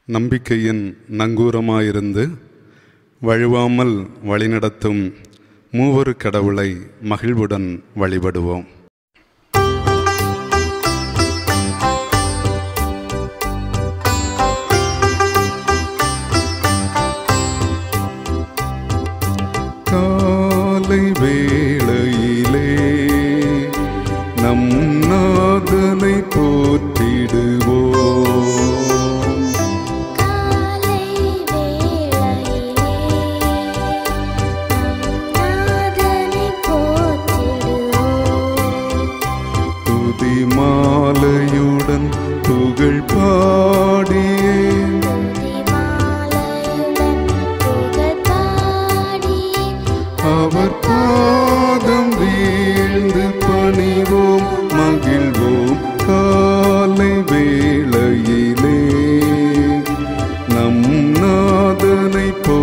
நம்பிக்கையின் நங்கூரமாயிருந்து வழுவாமல் வழிநடத்தும் மூவரு கடவுளை மகிழ்வுடன் வழிபடுவோம் காலை வேளையிலே நம் நாதனை போற்றிடுவோம் காலை வேளையிலே நம் நாதனை போற்றிடுவோம் துதி மாலையுடன் புகழ் பாடியே துதி மாலையுடன் புகழ் பாடியே அவர் பாதம் வீழ்ந்து பணிவோம் மகிழ்வோம் காலை வேளையிலே நம் நாதனை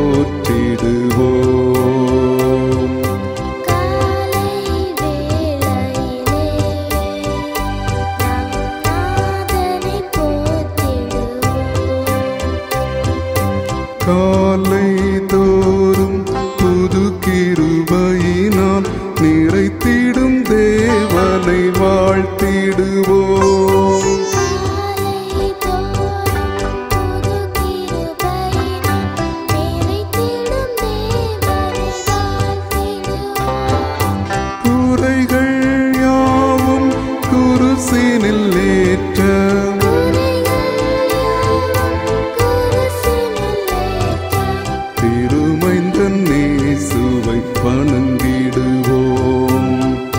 போற்றிடுவோம் காலை வேளையிலே நம் நாதனை போற்றிடுவோம் காலை தோறும் புது கிருபையினால் நிறைத்திடும் தேவனை வாழ்த்திடுவோம் காலை தோறும் புது கிருபையினால் நிறைத்திடும் தேவனை வாழ்த்திடுவோம் குறைகள் யாவும் குருசினில் ஏற்ற திருமைந்தன் நேசுவை வணங்கிடுவோம்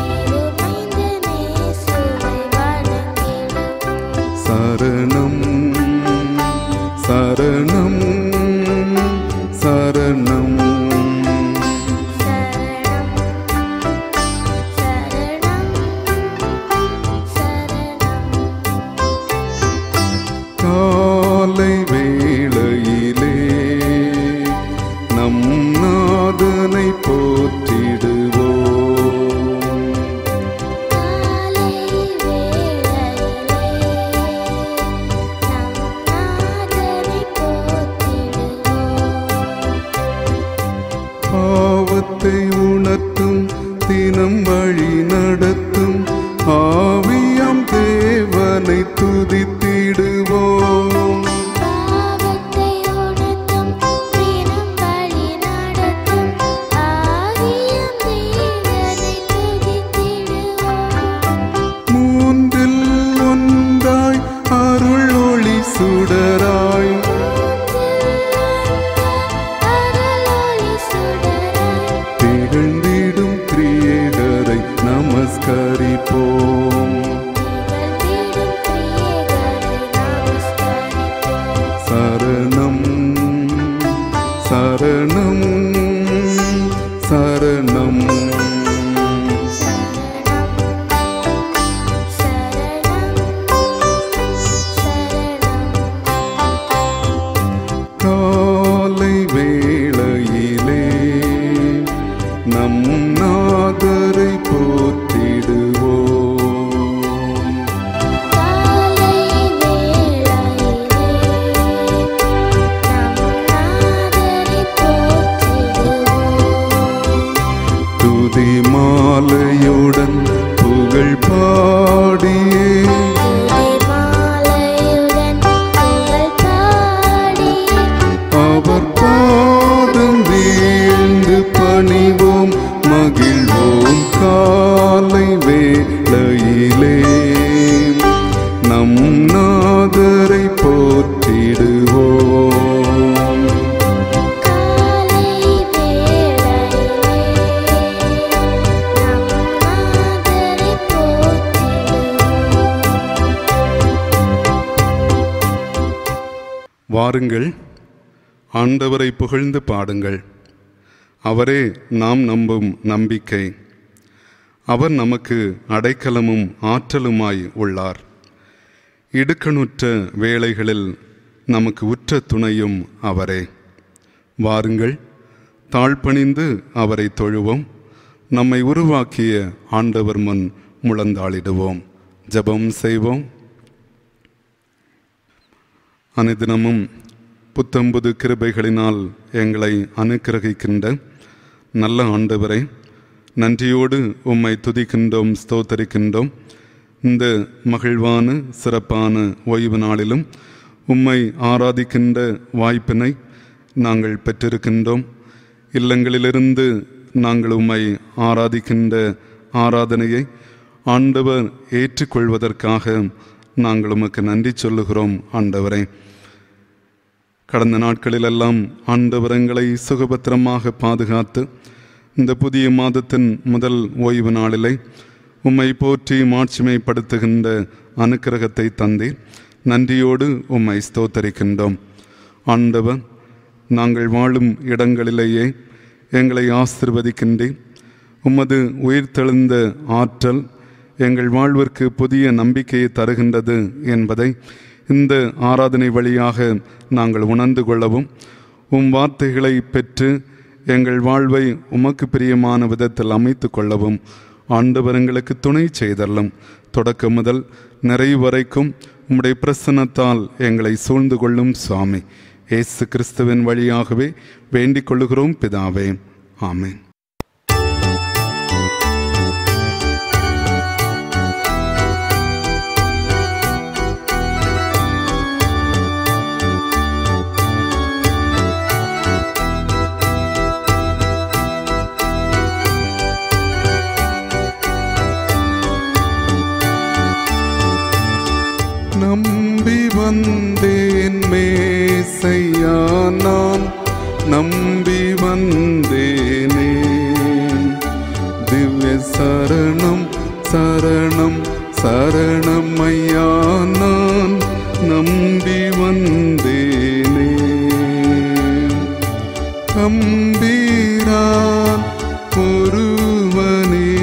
சரணம் சரணம் சரணம் காலை வேளையிலே நம் நாதனை போற்றிடுவோம் பாவத்தை உணர்த்தும் தினம் வழி நடத்தும் ஆவியாம் தேவனை துதித்திடுவோம் பாவத்தை உணர்த்தும் தினம் வழி நடத்தும் ஆகியம் தேவனை துதித்திடுவோம் மூன்றில் ஒன்றாய் அருள் ஒளி சுடராய் அருளொளி சுடராய் திகழ்ந்திடும் திரியேகரை நமஸ்கரிப்போம் திகழ்ந்திடும் பிரியகரை நமஸ்கரிப்போம் சரணம் சரணம் சரணம் காலை வேளையிலே நம் நாதரை போற்றிடுவோம் துதி மாலையுடன் புகழ் பாடியே அவர் பாதம் வீழ்ந்து பணிவோம் மகிழ்வோம் காலை வேளையிலே நம் நாதரை போற்றிடுவோம் வாருங்கள் ஆண்டவரை புகழ்ந்து பாடுங்கள் அவரே நாம் நம்பும் நம்பிக்கை அவர் நமக்கு அடைக்கலமும் ஆற்றலுமாய் உள்ளார் இடுக்கணுற்ற வேளைகளில் நமக்கு உற்ற துணையும் அவரே வாருங்கள் தாழ்பணிந்து அவரை தொழுவோம் நம்மை உருவாக்கிய ஆண்டவர் முன் முழந்தாளிடுவோம் ஜெபம் செய்வோம் அனுதினமும் புத்தம்புது கிருபைகளினால் எங்களை அனுக்கிரகிக்கின்ற நல்ல ஆண்டவரை நன்றியோடு உம்மை துதிக்கின்றோம் ஸ்தோத்தரிக்கின்றோம் இந்த மகிழ்வான சிறப்பான ஓய்வு நாளிலும் உம்மை ஆராதிக்கின்ற வாய்ப்பினை நாங்கள் பெற்றிருக்கின்றோம் இல்லங்களிலிருந்து நாங்கள் உம்மை ஆராதிக்கின்ற ஆராதனையை ஆண்டவர் ஏற்றுக்கொள்வதற்காக நாங்கள் உமக்கு நன்றி சொல்லுகிறோம் ஆண்டவரே கடந்த நாட்களிலெல்லாம் ஆண்டவரங்களை சுகபத்திரமாக பாதுகாத்து இந்த புதிய மாதத்தின் முதல் ஓய்வு நாளிலே உம்மை போற்றி மாட்சிமைப்படுத்துகின்ற அனுக்கிரகத்தை தந்தீர் நன்றியோடு உம்மை ஸ்தோத்தரிக்கின்றோம் ஆண்டவர் நாங்கள் வாழும் இடங்களிலேயே எங்களை ஆசிர்வதிக்கின்றேன் உமது உயிர்த்தெழுந்த ஆற்றல் எங்கள் வாழ்விற்கு புதிய நம்பிக்கையை தருகின்றது என்பதை இந்த ஆராதனை வழியாக நாங்கள் உணர்ந்து கொள்ளவும் உம் வார்த்தைகளை பெற்று எங்கள் வாழ்வை உமக்கு பிரியமான விதத்தில் அமைத்து கொள்ளவும் ஆண்டவர் எங்களுக்கு துணை செய்தல்லும் தொடக்கம் முதல் நிறைவு வரைக்கும் உம்முடைய பிரசன்னத்தால் எங்களை சூழ்ந்து கொள்ளும் சுவாமி இயேசு கிறிஸ்துவின் வழியாகவே வேண்டிக் கொள்ளுகிறோம் பிதாவே ஆமென் நம்பி வந்தேன் மேசையா நான் நம்பி வந்தேனே திவ்ய சரணம் சரணம் சரணம் ஐயா நான் நம்பி வந்தேனே கம்பீரான் ஒருவனே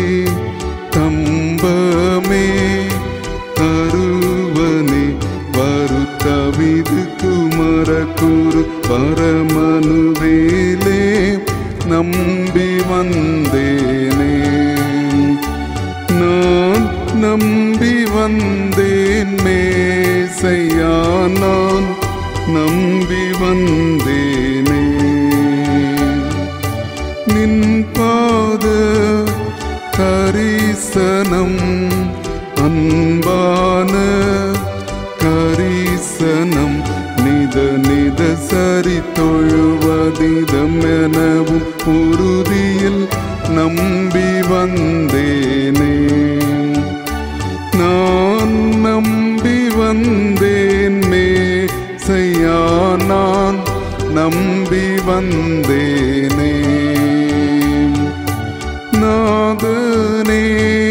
கம்பமே கருவனே வருத்தவிது குமர குரு பரமனுவேலே நம்பி வந்தேனே நான் நம்பி வந்தேன் மேசையா நான் நம்பி வந்தேனே நின் பாத கரிசனம் அன்பான கரிசனம் நித நித சரி தொழுவதிதம் எனவும் உறுதியில் நம்பி வந்தேனே நான் நம்பி வந்தேன் மேசையா நான் நம்பி வந்தேனே நாதனே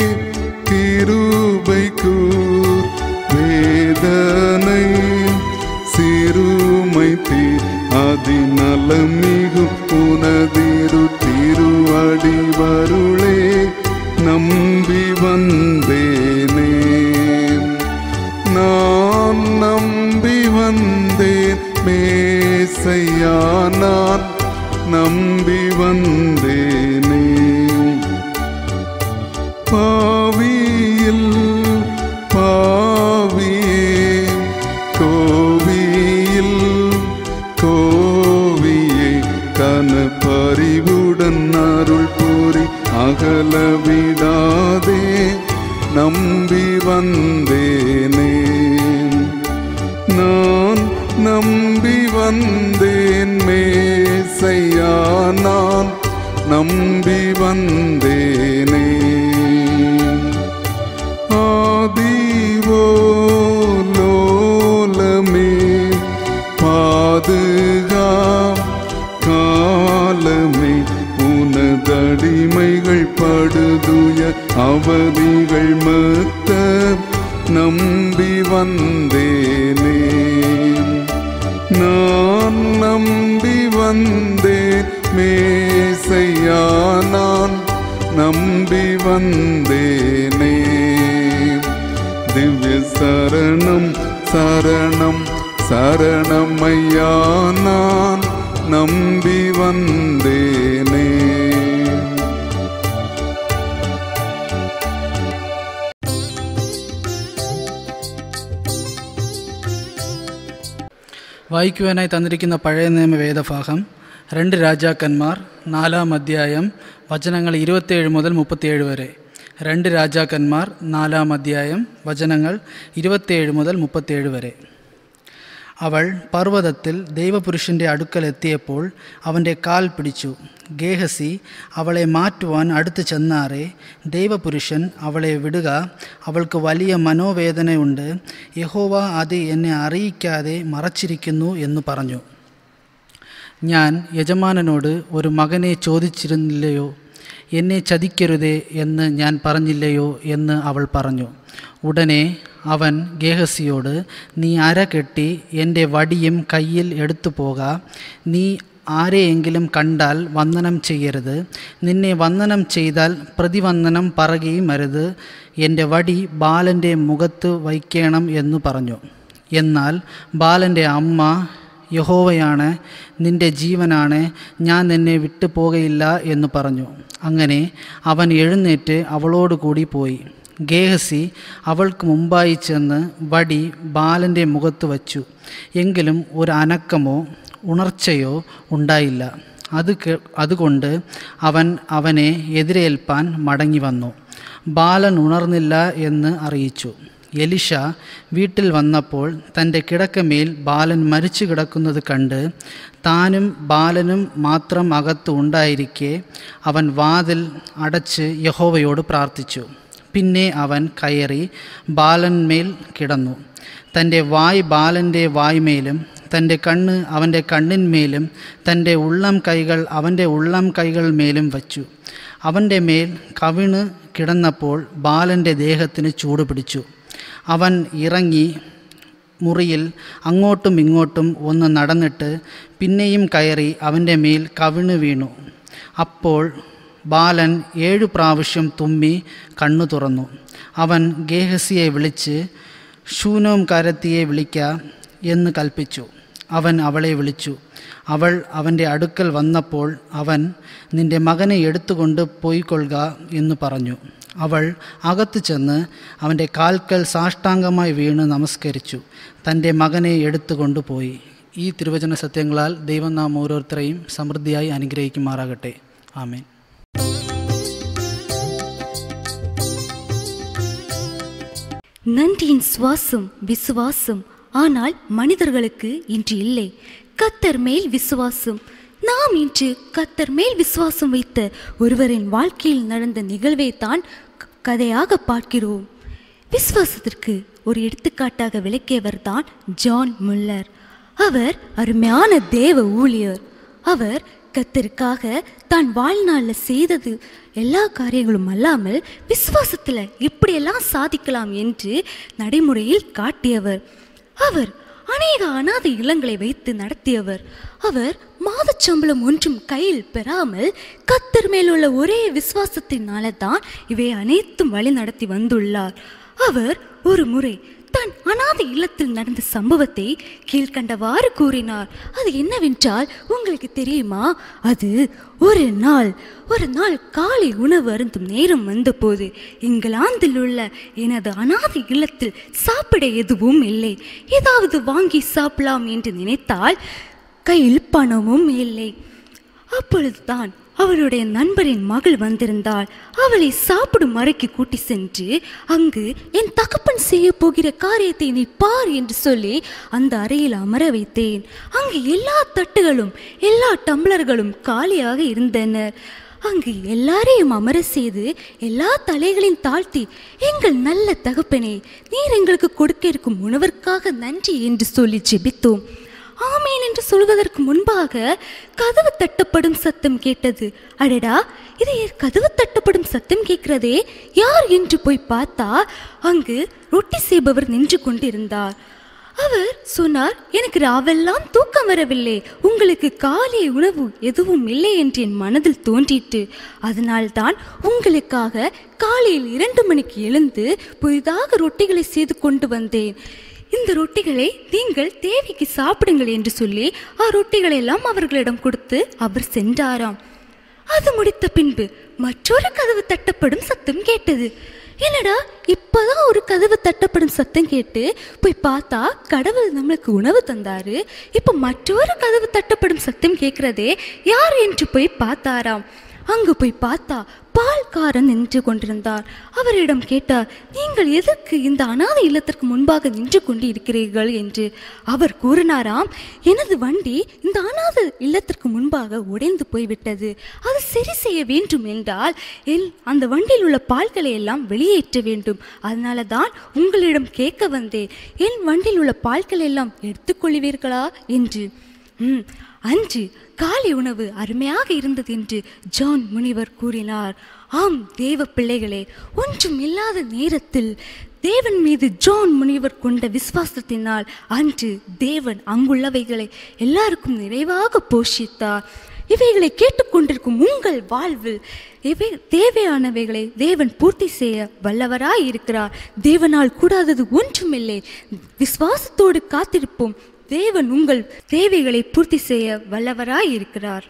கிருபை கூர் வேதனை சிறுமை தீர் அதிநலமிகு உனதிரு திருவடி வருளே நம்பி வந்தேனே நான் நம்பி வந்தேன் மேசையா நான் நம்பி வந்தேனே பாவியில் பாவியே கோவியில் கோவியே கன பறிவுடன் அருள் கூறி அகல விடாதே நம்பி வந்தேனே நான் நம்பி வந்தேன் மேசையா நான் நம்பி வந்தேனே ஆதிவோலோலமே பாதுகா காலமே உனதடிமைகள் படுதுய அவதிகள் மத்த நம்பி வந்தேனே நான் நம்பி வந்தேன் மேசையா நான் நம்பி வந்தேனே திவ்ய சரணம் சரணம் சரணம் ஐயா நான் நம்பி வந்தேனே വായിക്കുവാനായി തന്നിരിക്കുന്ന പഴയ നിയമ വേദഭാഗം രണ്ട് രാജാക്കന്മാർ നാലാം അധ്യായം വചനങ്ങൾ ഇരുപത്തിയേഴ് മുതൽ മുപ്പത്തിയേഴ് വരെ രണ്ട് രാജാക്കന്മാർ നാലാം അധ്യായം വചനങ്ങൾ ഇരുപത്തിയേഴ് മുതൽ മുപ്പത്തിയേഴ് വരെ അവൾ പർവ്വതത്തിൽ ദൈവപുരുഷൻ്റെ അടുക്കൽ എത്തിയപ്പോൾ അവൻ്റെ കാൽ പിടിച്ചു ഗേഹസി അവളെ മാറ്റുവാൻ അടുത്ത് ചെന്നാറെ ദൈവപുരുഷൻ അവളെ വിടുക അവൾക്ക് വലിയ മനോവേദനയുണ്ട് യഹോവ അത് എന്നെ അറിയിക്കാതെ മറച്ചിരിക്കുന്നു എന്ന് പറഞ്ഞു ഞാൻ യജമാനനോട് ഒരു മകനെ ചോദിച്ചിരുന്നില്ലയോ എന്നെ ചതിക്കരുതേ എന്ന് ഞാൻ പറഞ്ഞില്ലയോ എന്ന് അവൾ പറഞ്ഞു ഉടനെ അവൻ ഗേഹസിയോട് നീ അര കെട്ടി എൻ്റെ വടിയും കയ്യിൽ എടുത്തു പോക നീ ആരെയെങ്കിലും കണ്ടാൽ വന്ദനം ചെയ്യരുത് നിന്നെ വന്ദനം ചെയ്താൽ പ്രതിവന്ദനം പറയുകയും അരുത് എൻ്റെ വടി ബാലൻ്റെ മുഖത്ത് വയ്ക്കണം എന്ന് പറഞ്ഞു എന്നാൽ ബാലൻ്റെ അമ്മ യഹോവയാണ് നിന്റെ ജീവനാണ് ഞാൻ നിന്നെ വിട്ടു പോകയില്ല എന്ന് പറഞ്ഞു അങ്ങനെ അവൻ എഴുന്നേറ്റ് അവളോട് കൂടി പോയി ഗേഹസി അവൾക്ക് മുമ്പായി ചെന്ന് വടി ബാലൻ്റെ മുഖത്ത് വച്ചു എങ്കിലും ഒരു അനക്കമോ ഉണർച്ചയോ ഉണ്ടായില്ല അത് കേ- അതുകൊണ്ട് അവൻ അവനെ എതിരേൽപ്പാൻ മടങ്ങി വന്നു ബാലൻ ഉണർന്നില്ല എന്ന് അറിയിച്ചു എലിഷ വീട്ടിൽ വന്നപ്പോൾ തൻ്റെ കിടക്കമേൽ ബാലൻ മരിച്ചു കിടക്കുന്നത് കണ്ട് താനും ബാലനും മാത്രം അകത്ത് ഉണ്ടായിരിക്കെ അവൻ വാതിൽ അടച്ച് യഹോവയോട് പ്രാർത്ഥിച്ചു പിന്നെ അവൻ കയറി ബാലന്മേൽ കിടന്നു തൻ്റെ വായ് ബാലൻ്റെ വായ്മേലും തൻ്റെ കണ്ണ് അവൻ്റെ കണ്ണിന്മേലും തൻ്റെ ഉള്ളം കൈകൾ അവൻ്റെ ഉള്ളം കൈകൾ മേലും വച്ചു അവൻ്റെ മേൽ കവിണ് കിടന്നപ്പോൾ ബാലൻ്റെ ദേഹത്തിന് ചൂട് പിടിച്ചു അവൻ ഇറങ്ങി മുറിയിൽ അങ്ങോട്ടും ഇങ്ങോട്ടും ഒന്ന് നടന്നിട്ട് പിന്നെയും കയറി അവൻ്റെ മേൽ കവിണ് വീണു അപ്പോൾ ബാലൻ ഏഴു പ്രാവശ്യം തുമ്മി കണ്ണു തുറന്നു അവൻ ഗേഹസിയെ വിളിച്ച് ഷൂനോം കരത്തിയെ വിളിക്ക എന്ന് കൽപ്പിച്ചു അവൻ അവളെ വിളിച്ചു അവൾ അവൻ്റെ അടുക്കൽ വന്നപ്പോൾ അവൻ നിന്റെ മകനെ എടുത്തുകൊണ്ട് പോയിക്കൊള്ളുക എന്ന് പറഞ്ഞു അവൾ അകത്തു ചെന്ന് അവൻ്റെ കാൽക്കൽ സാഷ്ടാംഗമായി വീണ് നമസ്കരിച്ചു തൻ്റെ മകനെ എടുത്തുകൊണ്ട് പോയി ഈ തിരുവചന സത്യങ്ങളാൽ ദൈവം നാം ഓരോരുത്തരെയും സമൃദ്ധിയായി അനുഗ്രഹിക്കുമാറാകട്ടെ ആമേൻ நன்றியின் சுவாசம் விசுவாசம் ஆனால் மனிதர்களுக்கு இன்று இல்லை கத்தர் மேல் விசுவாசம் நாம் இன்று கத்தர் மேல் விசுவாசம் வைத்த ஒருவரின் வாழ்க்கையில் நடந்த நிகழ்வை தான் க- கதையாக பார்க்கிறோம் விசுவாசத்திற்கு ஒரு எடுத்துக்காட்டாக விளக்கியவர் தான் ஜான் முல்லர் அவர் அருமையான தேவ ஊழியர் அவர் கத்தருக்காக தான் வாழ்நாளில் செய்தது எல்லா காரியங்களும் அல்லாமல் விசுவாசத்தில் எப்படியெல்லாம் சாதிக்கலாம் என்று நடைமுறையில் காட்டியவர் அவர் அநேக அனாதை இல்லங்களை வைத்து நடத்தியவர் அவர் மாதச்சம்பளம் ஒன்றும் கையில் பெறாமல் கத்தர் மேலுள்ள ஒரே விசுவாசத்தினால தான் இவை அனைத்தும் வழி நடத்தி வந்துள்ளார் அவர் ஒரு முறை தன் அனாதை இல்லத்தில் நடந்த சம்பவத்தை கீழ்கண்டவாறு கூறினார் அது என்னவென்றால் உங்களுக்கு தெரியுமா அது ஒரு நாள் ஒரு நாள் காலை உணவு அருந்தும் நேரம் வந்தபோது இங்கிலாந்தில் உள்ள எனது அனாதை இல்லத்தில் சாப்பிட எதுவும் இல்லை ஏதாவது வாங்கி சாப்பிடலாம் என்று நினைத்தால் கையில் பணமும் இல்லை அப்பொழுதுதான் அவளுடைய நண்பரின் மகள் வந்திருந்தாள் அவளை சாப்பிடும் அறைக்கு கூட்டி சென்று அங்கு என் தகப்பன் செய்ய போகிற காரியத்தை நீ பார் என்று சொல்லி அந்த அறையில் அமர வைத்தேன் அங்கு எல்லா தட்டுகளும் எல்லா டம்ளர்களும் காலியாக இருந்தனர் அங்கு எல்லாரையும் அமர செய்து எல்லா தலைகளையும் தாழ்த்தி எங்கள் நல்ல தகப்பனே நீர் எங்களுக்கு கொடுக்க இருக்கும் உணவிற்காக நன்றி என்று சொல்லி ஜெபித்தோம் ஆமேன் என்று சொல்வதற்கு முன்பாக கதவு தட்டப்படும் சத்தம் கேட்டது அடடா இது ஏன் கதவு தட்டப்படும் சத்தம் கேட்கிறதே யார் என்று போய் பார்த்தா அங்கு ரொட்டி செய்பவர் நின்று கொண்டிருந்தார் அவர் சொன்னார் எனக்கு ராவெல்லாம் தூக்கம் வரவில்லை உங்களுக்கு காலை உணவு எதுவும் இல்லை என்று என் மனதில் தோன்றிட்டு அதனால்தான் உங்களுக்காக காலையில் இரண்டு மணிக்கு எழுந்து புதிதாக ரொட்டிகளை செய்து கொண்டு வந்தேன் இந்த ரொட்டிகளை நீங்கள் தேவிக்கு சாப்பிடுங்கள் என்று சொல்லி ஆ ரொட்டிகளை எல்லாம் அவர்களிடம் கொடுத்து அவர் சென்றாராம் அது முடித்த பின்பு மற்றொரு கதவு தட்டப்படும் சத்தம் கேட்டது என்னடா இப்பதான் ஒரு கதவு தட்டப்படும் சத்தம் கேட்டு போய் பார்த்தா கடவுள் நம்மளுக்கு உணவு தந்தாரு இப்போ மற்றொரு கதவு தட்டப்படும் சத்தம் கேட்கிறதே யார் என்று போய் பார்த்தாராம் அங்கு போய் பார்த்தா பால்காரன் நின்று கொண்டிருந்தார் அவரிடம் கேட்டார் நீங்கள் எதற்கு இந்த அனாதை இல்லத்திற்கு முன்பாக நின்று கொண்டு இருக்கிறீர்கள் என்று அவர் கூறினாராம் எனது வண்டி இந்த அனாதை இல்லத்திற்கு முன்பாக உடைந்து போய்விட்டது அது சரி செய்ய வேண்டும் என்றால் என் அந்த வண்டியில் உள்ள பால்களை எல்லாம் வெளியேற்ற வேண்டும் அதனால தான் உங்களிடம் கேட்க வந்தேன் என் வண்டியில் உள்ள பால்களை எல்லாம் எடுத்துக்கொள்வீர்களா என்று ம் அன்று காலை உணவு அருமையாக இருந்தது என்று ஜான் முனிவர் கூறினார் ஆம் தேவ பிள்ளைகளே ஒன்றும் இல்லாத நேரத்தில் தேவன் மீது ஜான் முனிவர் கொண்ட விசுவாசத்தினால் அன்று தேவன் அங்குள்ளவைகளை எல்லாருக்கும் நிறைவாக போஷித்தார் இவைகளை கேட்டுக்கொண்டிருக்கும் உங்கள் வாழ்வில் இவை தேவையானவைகளை தேவன் பூர்த்தி செய்ய வல்லவராய் இருக்கிறார் தேவனால் கூடாதது ஒன்றுமில்லை விசுவாசத்தோடு காத்திருப்போம் தேவன் உங்கள் தேவைகளை பூர்த்தி செய்ய வல்லவராய் இருக்கிறார்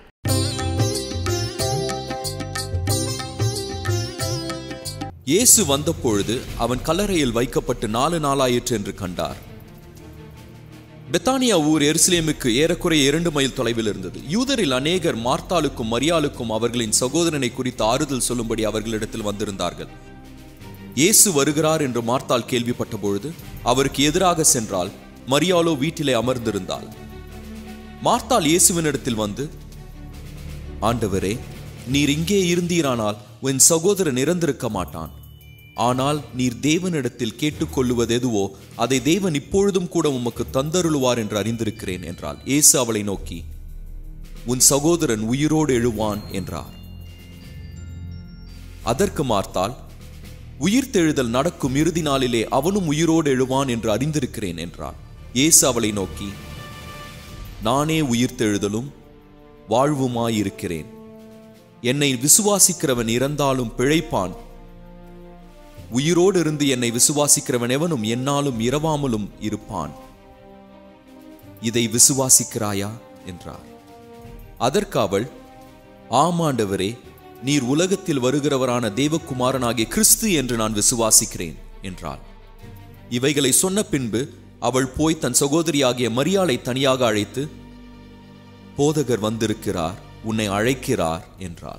இயேசு வந்தபொழுது அவன் கல்லறையில் வைக்கப்பட்டு நாலு நாளாயிற்று என்று கண்டார் பெத்தானியா ஊர் எருசலேமுக்கு ஏறக்குறைய இரண்டு மைல் தொலைவில் இருந்தது யூதரில் அநேகர் மார்த்தாளுக்கும் மரியாளுக்கும் அவர்களின் சகோதரனை குறித்து ஆறுதல் சொல்லும்படி அவர்களிடத்தில் வந்திருந்தார்கள் இயேசு வருகிறார் என்று மார்த்தாள் கேள்விப்பட்ட பொழுது அவருக்கு எதிராக சென்றால் மரியாளோ வீட்டிலே அமர்ந்திருந்தாள் மார்த்தாள் இயேசுவினிடத்தில் வந்து ஆண்டவரே நீர் இங்கே இருந்தீரானால் உன் சகோதரன் இறந்திருக்க மாட்டான் ஆனால் நீர் தேவனிடத்தில் கேட்டுக்கொள்ளுவது எதுவோ அதை தேவன் இப்பொழுதும் கூட உமக்கு தந்தருளுவார் என்று அறிந்திருக்கிறேன் என்றாள் இயேசு அவளை நோக்கி உன் சகோதரன் உயிரோடு எழுவான் என்றார் அதற்கு மார்த்தாள் உயிர்த்தெழுதல் நடக்கும் இறுதி நாளிலே அவனும் உயிரோடு எழுவான் என்று அறிந்திருக்கிறேன் என்றாள் இயேசு அவளை நோக்கி நானே உயிர்த்தெழுதலும் வாழ்வுமாயிருக்கிறேன் என்னை விசுவாசிக்கிறவன் இறந்தாலும் பிழைப்பான் உயிரோடு இருந்து என்னை விசுவாசிக்கிறவன் எவனும் என்னாலும் இரவாமலும் இருப்பான் இதை விசுவாசிக்கிறாயா என்றார் அதற்கு அவள் ஆமாண்டவரே நீர் உலகத்தில் வருகிறவரான தேவகுமாரனாகிய கிறிஸ்து என்று நான் விசுவாசிக்கிறேன் என்றாள் இவைகளை சொன்ன பின்பு அவள் போய் தன் சகோதரியாகிய மரியாளை தனியாக அழைத்து போதகர் வந்திருக்கிறார் உன்னை அழைக்கிறார் என்றாள்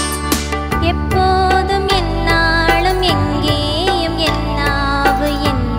எப்போதும் என்னாலும் எங்கேயும் என்னாவு என்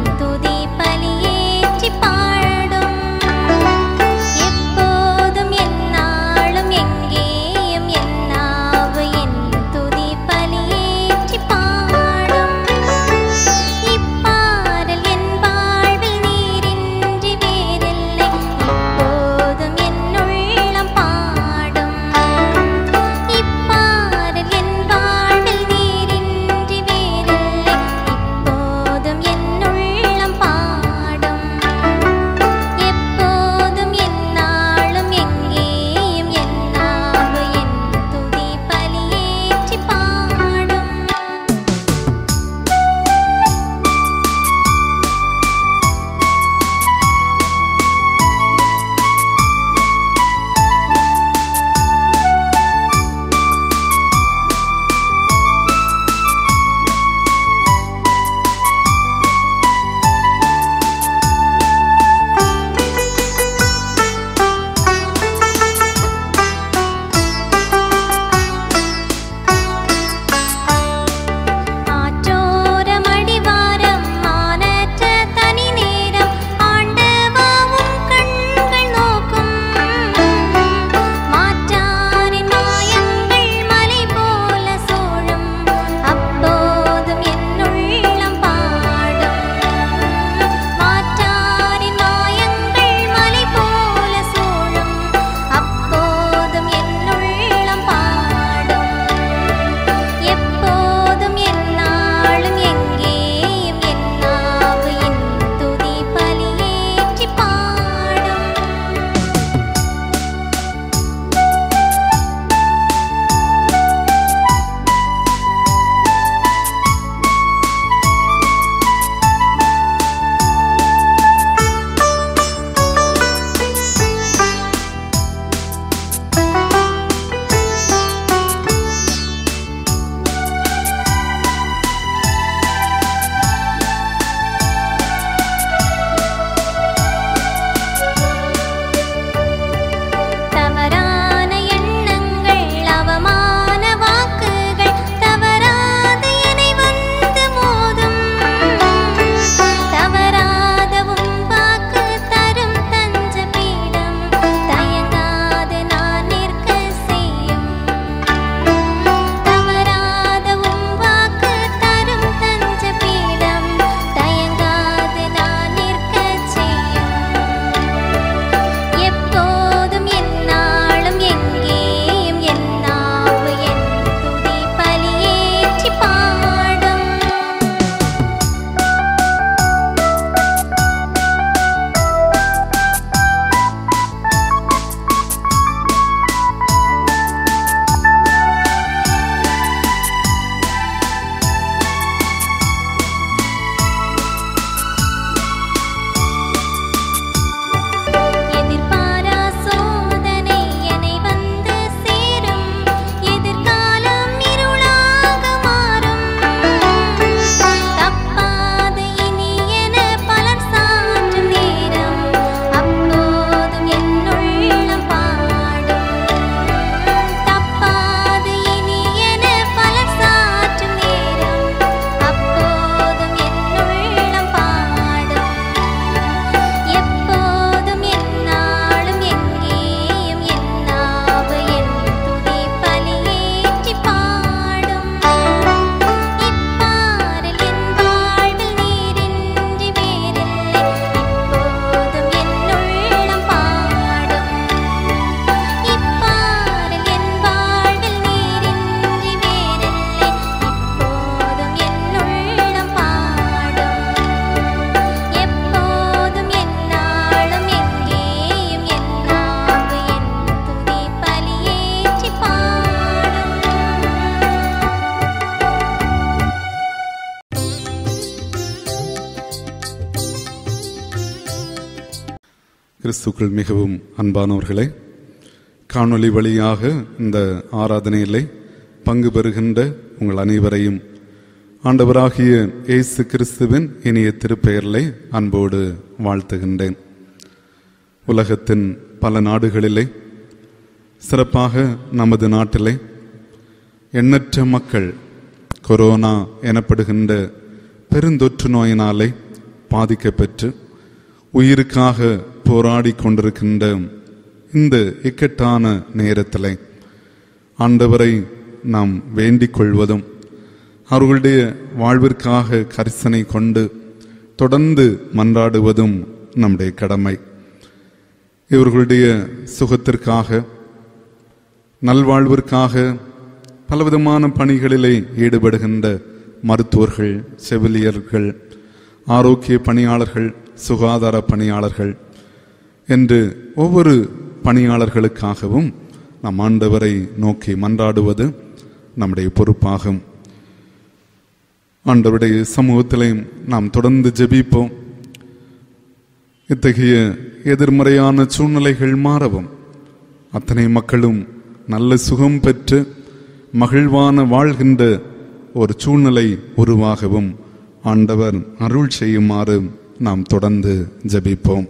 கிறிஸ்துக்கள் மிகவும் அன்பானவர்களே காணொளி வழியாக இந்த ஆராதனையிலே பங்கு பெறுகின்ற உங்கள் அனைவரையும் ஆண்டவராகிய இயேசு கிறிஸ்துவின் இனிய திருப்பெயரிலே அன்போடு வாழ்த்துகின்றேன் உலகத்தின் பல நாடுகளிலே சிறப்பாக நமது நாட்டிலே எண்ணற்ற மக்கள் கொரோனா எனப்படுகின்ற பெருந்தொற்று நோயினாலே பாதிக்கப்பெற்று உயிருக்காக போராடி கொண்டிருக்கின்ற இந்த இக்கட்டான நேரத்திலே ஆண்டவரை நாம் வேண்டிக் கொள்வதும் அவர்களுடைய வாழ்விற்காக கரிசனை கொண்டு தொடர்ந்து மன்றாடுவதும் நம்முடைய கடமை இவர்களுடைய சுகத்திற்காக நல்வாழ்விற்காக பலவிதமான பணிகளிலே ஈடுபடுகின்ற மருத்துவர்கள் செவிலியர்கள் ஆரோக்கிய பணியாளர்கள் சுகாதார பணியாளர்கள் என்று ஒவ்வொரு பணியாளர்களுக்காகவும் நம் ஆண்டவரை நோக்கி மன்றாடுவது நம்முடைய பொறுப்பாகும் ஆண்டவருடைய சமூகத்திலே நாம் தொடர்ந்து ஜெபிப்போம் இத்தகைய எதிர்மறையான சூழ்நிலைகள் மாறவும் அத்தனை மக்களும் நல்ல சுகம் பெற்று மகிழ்வான வாழ்கின்ற ஒரு சூழ்நிலை உருவாகவும் ஆண்டவர் அருள் செய்யுமாறு நாம் தொடர்ந்து ஜெபிப்போம்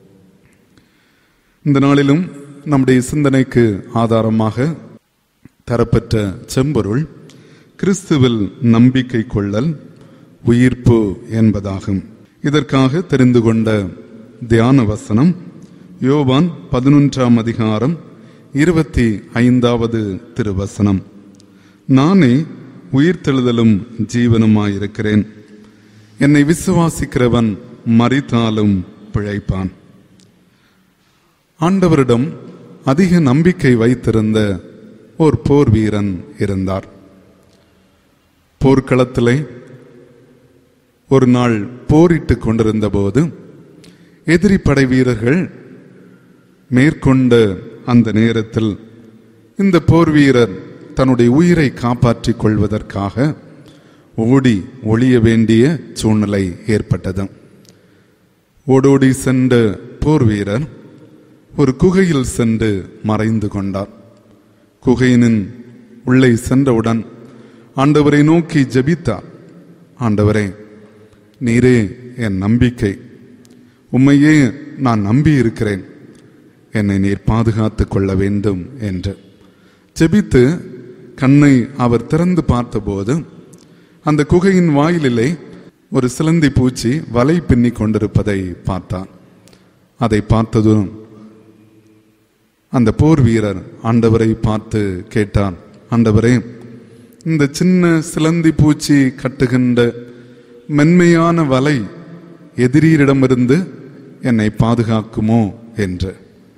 இந்த நாளிலும் நம்முடைய சிந்தனைக்கு ஆதாரமாக தரப்பெற்ற செம்பொருள் கிறிஸ்துவில் நம்பிக்கை கொள்ளல் உயிர்ப்பு என்பதாகும் இதற்காக தெரிந்து கொண்ட தியான வசனம் யோவான் பதினொன்றாம் அதிகாரம் இருபத்தி ஐந்தாவது திருவசனம் நானே உயிர்த்தெழுதலும் ஜீவனுமாயிருக்கிறேன் என்னை விசுவாசிக்கிறவன் மறித்தாலும் பிழைப்பான் ஆண்டவரிடம் அதிக நம்பிக்கை வைத்திருந்த ஒரு போர் வீரன் இருந்தார் போர்க்களத்திலே ஒரு நாள் போரிட்டு கொண்டிருந்த போது எதிரி படை வீரர்கள் மேற்கொண்ட அந்த நேரத்தில் இந்த போர் வீரர் தன்னுடைய உயிரை காப்பாற்றிக் கொள்வதற்காக ஓடி ஒளிய வேண்டிய சூழ்நிலை ஏற்பட்டது ஓடோடி சென்ற போர் வீரர் ஒரு குகையில் சென்று மறைந்து கொண்டார் குகையினின் உள்ளே சென்றவுடன் ஆண்டவரை நோக்கி ஜெபித்தார் ஆண்டவரே நீரே என் நம்பிக்கை உம்மையே நான் நம்பி இருக்கிறேன் என்னை நீர் பாதுகாத்துக் கொள்ள வேண்டும் என்று ஜெபித்து கண்ணை அவர் திறந்து பார்த்தபோது அந்த குகையின் வாயிலிலே ஒரு சிலந்தி பூச்சி வலை பின்னி கொண்டிருப்பதை பார்த்தார் அதை பார்த்ததும் அந்த போர் வீரர் ஆண்டவரை பார்த்து கேட்டார் ஆண்டவரே இந்த சின்ன சிலந்தி பூச்சி கட்டுகின்ற மென்மையான வலை எதிரியிடமிருந்து என்னை பாதுகாக்குமோ என்று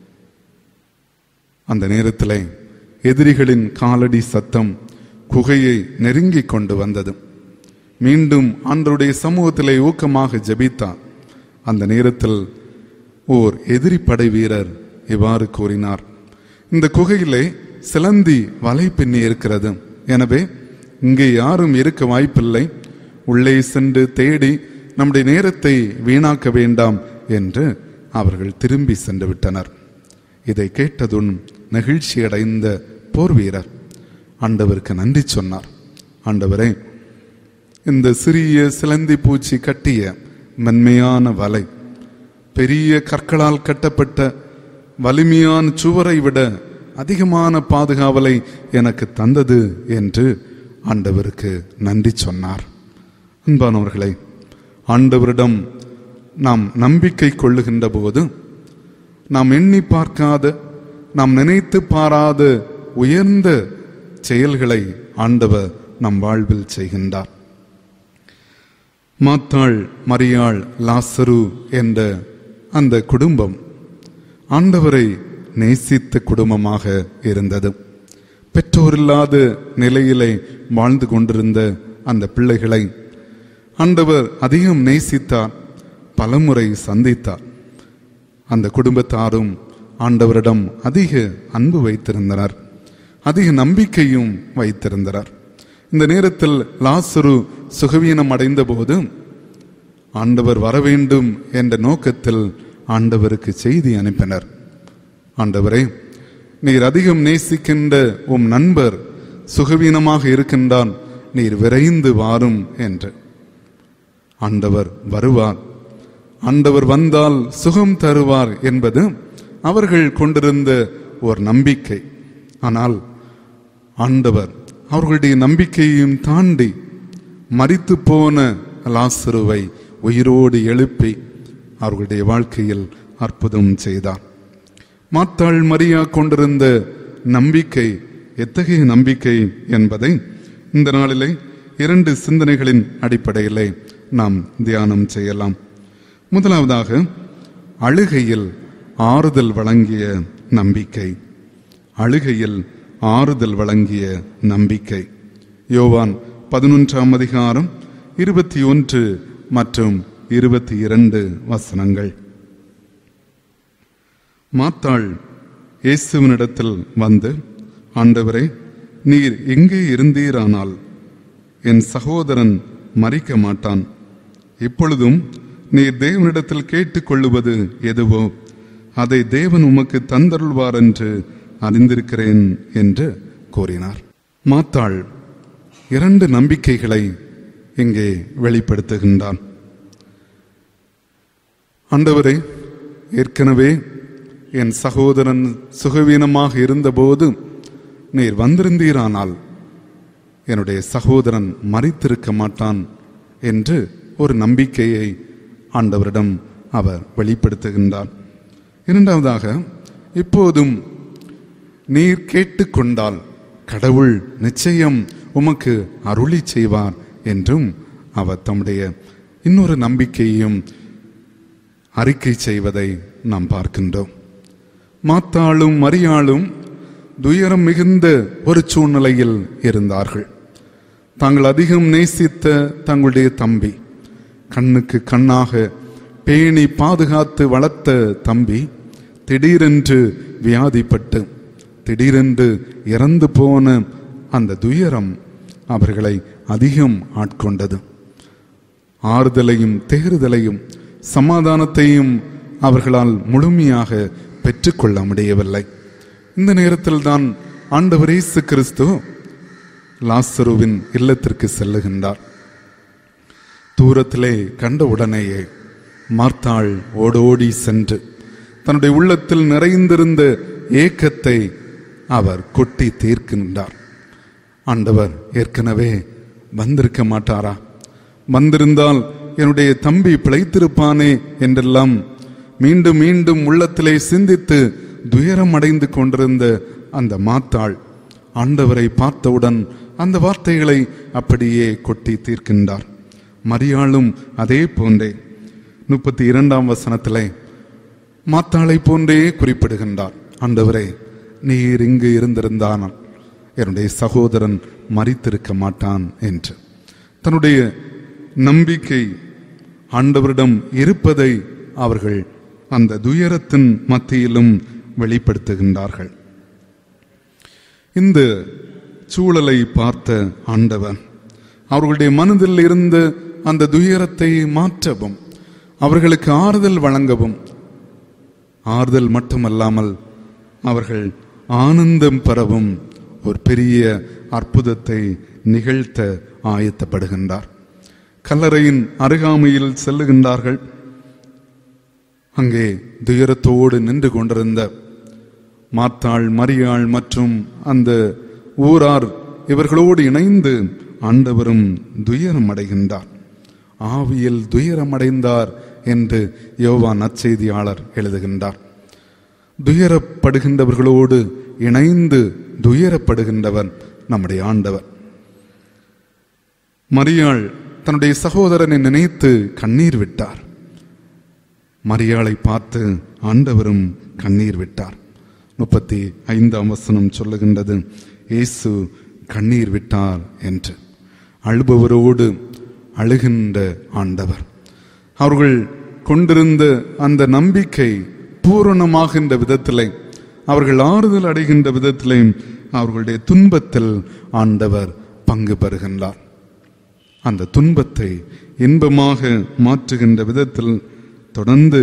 அந்த நேரத்திலே எதிரிகளின் காலடி சத்தம் குகையை நெருங்கிக் கொண்டு வந்தது மீண்டும் ஆண்டருடைய சமூகத்திலே ஊக்கமாக ஜெபித்தார் அந்த நேரத்தில் ஓர் எதிரி படை வீரர் இவ்வாறு கூறினார் இந்த குகையிலே சிலந்தி வலை பின்னி இருக்கிறது எனவே இங்கே யாரும் இருக்க வாய்ப்பில்லை உள்ளே சென்று தேடி நம்முடைய நேரத்தை வீணாக்க வேண்டாம் என்று அவர்கள் திரும்பி சென்று விட்டனர் இதை கேட்டதும் நெகிழ்ச்சி அடைந்த போர் வீரர் ஆண்டவருக்கு நன்றி சொன்னார் ஆண்டவரே இந்த சிறிய சிலந்தி பூச்சி கட்டிய மென்மையான வலை பெரிய கற்களால் கட்டப்பட்ட வலிமையான சுவரை விட அதிகமான பாதுகாவலை எனக்கு தந்தது என்று ஆண்டவருக்கு நன்றி சொன்னார் அன்பானவர்களே ஆண்டவரிடம் நாம் நம்பிக்கை கொள்ளுகின்ற போது நாம் எண்ணி பார்க்காத நாம் நினைத்து பாராத உயர்ந்த செயல்களை ஆண்டவர் நம் வாழ்வில் செய்கின்றார் மாத்தாள் மரியாள் லாசரு என்ற அந்த குடும்பம் ஆண்டவரை நேசித்த குடும்பமாக இருந்தது பெற்றோரில்லாத நிலையிலே வாழ்ந்து கொண்டிருந்த அந்த பிள்ளைகளை ஆண்டவர் அதிகம் நேசித்தார் பலமுறை சந்தித்தார் அந்த குடும்பத்தாரும் ஆண்டவரிடம் அதிக அன்பு வைத்திருந்தனர் அதிக நம்பிக்கையும் வைத்திருந்தனர் இந்த நேரத்தில் லாசரு சுகவீனம் அடைந்த போது ஆண்டவர் வர வேண்டும் என்ற நோக்கத்தில் ஆண்டவருக்கு செய்தி அனுப்பினர் ஆண்டவரே நீர் அதிகம் நேசிக்கின்ற உம் நண்பர் சுகவீனமாக இருக்கின்றான் நீர் விரைந்து வாரும் என்று ஆண்டவர் வருவார் ஆண்டவர் வந்தால் சுகம் தருவார் என்பது அவர்கள் கொண்டிருந்த ஒரு நம்பிக்கை ஆனால் ஆண்டவர் அவர்களுடைய நம்பிக்கையையும் தாண்டி மரித்து போன லாசருவை உயிரோடு எழுப்பி அவர்களுடைய வாழ்க்கையில் அற்புதம் செய்தார் மாத்தாள் மரியா கொண்டிருந்த நம்பிக்கை எத்தகைய நம்பிக்கை என்பதை இந்த நாளிலே இரண்டு சிந்தனைகளின் அடிப்படையிலே நாம் தியானம் செய்யலாம் முதலாவதாக அழுகையில் ஆறுதல் வழங்கிய நம்பிக்கை அழுகையில் ஆறுதல் வழங்கிய நம்பிக்கை யோவான் பதினொன்றாம் அதிகாரம் இருபத்தி ஒன்று மற்றும் இருபத்தி இரண்டு வசனங்கள் மாத்தாள் இயேசுவினிடத்தில் வந்து ஆண்டவரே நீர் எங்கே இருந்தீரானால் என் சகோதரன் மறிக்க மாட்டான் இப்பொழுதும் நீர் தேவனிடத்தில் கேட்டுக்கொள்ளுவது எதுவோ அதை தேவன் உமக்கு தந்தருள்வார் என்று அறிந்திருக்கிறேன் என்று கூறினார் மாத்தாள் இரண்டு நம்பிக்கைகளை இங்கே வெளிப்படுத்துகின்றான் ஆண்டவரே ஏற்கனவே என் சகோதரன் சுகவீனமாக இருந்தபோது நீர் வந்திருந்தீரானால் என்னுடைய சகோதரன் மறித்திருக்க மாட்டான் என்று ஒரு நம்பிக்கையை ஆண்டவரிடம் அவர் வெளிப்படுத்துகின்றார் இரண்டாவதாக இப்போதும் நீர் கேட்டுக்கொண்டால் கடவுள் நிச்சயம் உமக்கு அருளி செய்வார் என்றும் அவர் தம்முடைய இன்னொரு நம்பிக்கையையும் அறிக்கை செய்வதை நாம் பார்க்கின்றோம் மாத்தாளும் மரியாளும் துயரம் மிகுந்த ஒரு சூழ்நிலையில் இருந்தார்கள் தாங்கள் அதிகம் நேசித்த தங்களுடைய தம்பி கண்ணுக்கு கண்ணாக பேணி பாதுகாத்து வளர்த்த தம்பி திடீரென்று வியாதிப்பட்டு திடீரென்று இறந்து போன அந்த துயரம் அவர்களை அதிகம் ஆட்கொண்டது ஆறுதலையும் தேறுதலையும் சமாதானத்தையும் அவர்களால் முழுமையாக பெற்றுக்கொள்ள முடியவில்லை இந்த நேரத்தில் தான் ஆண்டவர் இயேசு கிறிஸ்து லாசருவின் இல்லத்திற்கு செல்லுகின்றார் தூரத்திலே கண்ட உடனேயே மார்த்தாள் ஓடோடி சென்று தன்னுடைய உள்ளத்தில் நிறைந்திருந்த ஏக்கத்தை அவர் கொட்டி தீர்க்கின்றார் ஆண்டவர் ஏற்கனவே வந்திருக்க மாட்டாரா வந்திருந்தால் என்னுடைய தம்பி பிழைத்திருப்பானே என்றெல்லாம் மீண்டும் மீண்டும் உள்ளத்திலே சிந்தித்து துயரம் அடைந்து கொண்டிருந்த அந்த மாத்தாள் ஆண்டவரை பார்த்தவுடன் அந்த வார்த்தைகளை அப்படியே கொட்டி தீர்க்கின்றார் மரியாளும் அதே போன்றே முப்பத்தி இரண்டாம் வசனத்திலே மாத்தாளை போன்றே குறிப்பிடுகின்றார் ஆண்டவரே நீர் இங்கு இருந்திருந்தானால் என்னுடைய சகோதரன் மறித்திருக்க மாட்டான் என்று தன்னுடைய நம்பிக்கை ஆண்டவரிடம் இருப்பதை அவர்கள் அந்த துயரத்தின் மத்தியிலும் வெளிப்படுத்துகின்றார்கள் இந்த சூழலை பார்த்த ஆண்டவன் அவர்களுடைய மனதில் இருந்த அந்த துயரத்தை மாற்றவும் அவர்களுக்கு ஆறுதல் வழங்கவும் ஆறுதல் மட்டுமல்லாமல் அவர்கள் ஆனந்தம் பெறவும் ஒரு பெரிய அற்புதத்தை நிகழ்த்த ஆயத்தப்படுகின்றார் கல்லறையின் அருகாமையில் செல்லுகின்றார்கள் அங்கே துயரத்தோடு நின்று கொண்டிருந்த மாத்தாள் மரியாள் மற்றும் அந்த ஊரார் இவர்களோடு இணைந்து ஆண்டவரும் துயரம் அடைகின்றார் ஆவியில் துயரமடைந்தார் என்று யோவான் நற்செய்தியாளர் எழுதுகின்றார் துயரப்படுகின்றவர்களோடு இணைந்து துயரப்படுகின்றவர் நம்முடைய ஆண்டவர் மரியாள் தன்னுடைய சகோதரனை நினைத்து கண்ணீர் விட்டார் மரியாளை பார்த்து ஆண்டவரும் கண்ணீர் விட்டார் முப்பத்தி ஐந்தாம் வசனம் சொல்லுகின்றது இயேசு கண்ணீர் விட்டார் என்று அழுபவரோடு அழுகின்ற ஆண்டவர் அவர்கள் கொண்டிருந்த அந்த நம்பிக்கை பூரணமாகின்ற விதத்திலே அவர்கள் ஆறுதல் அடைகின்ற விதத்திலே அவர்களுடைய துன்பத்தில் ஆண்டவர் பங்கு பெறுகின்றார் அந்த துன்பத்தை இன்பமாக மாற்றுகின்ற விதத்தில் தொடர்ந்து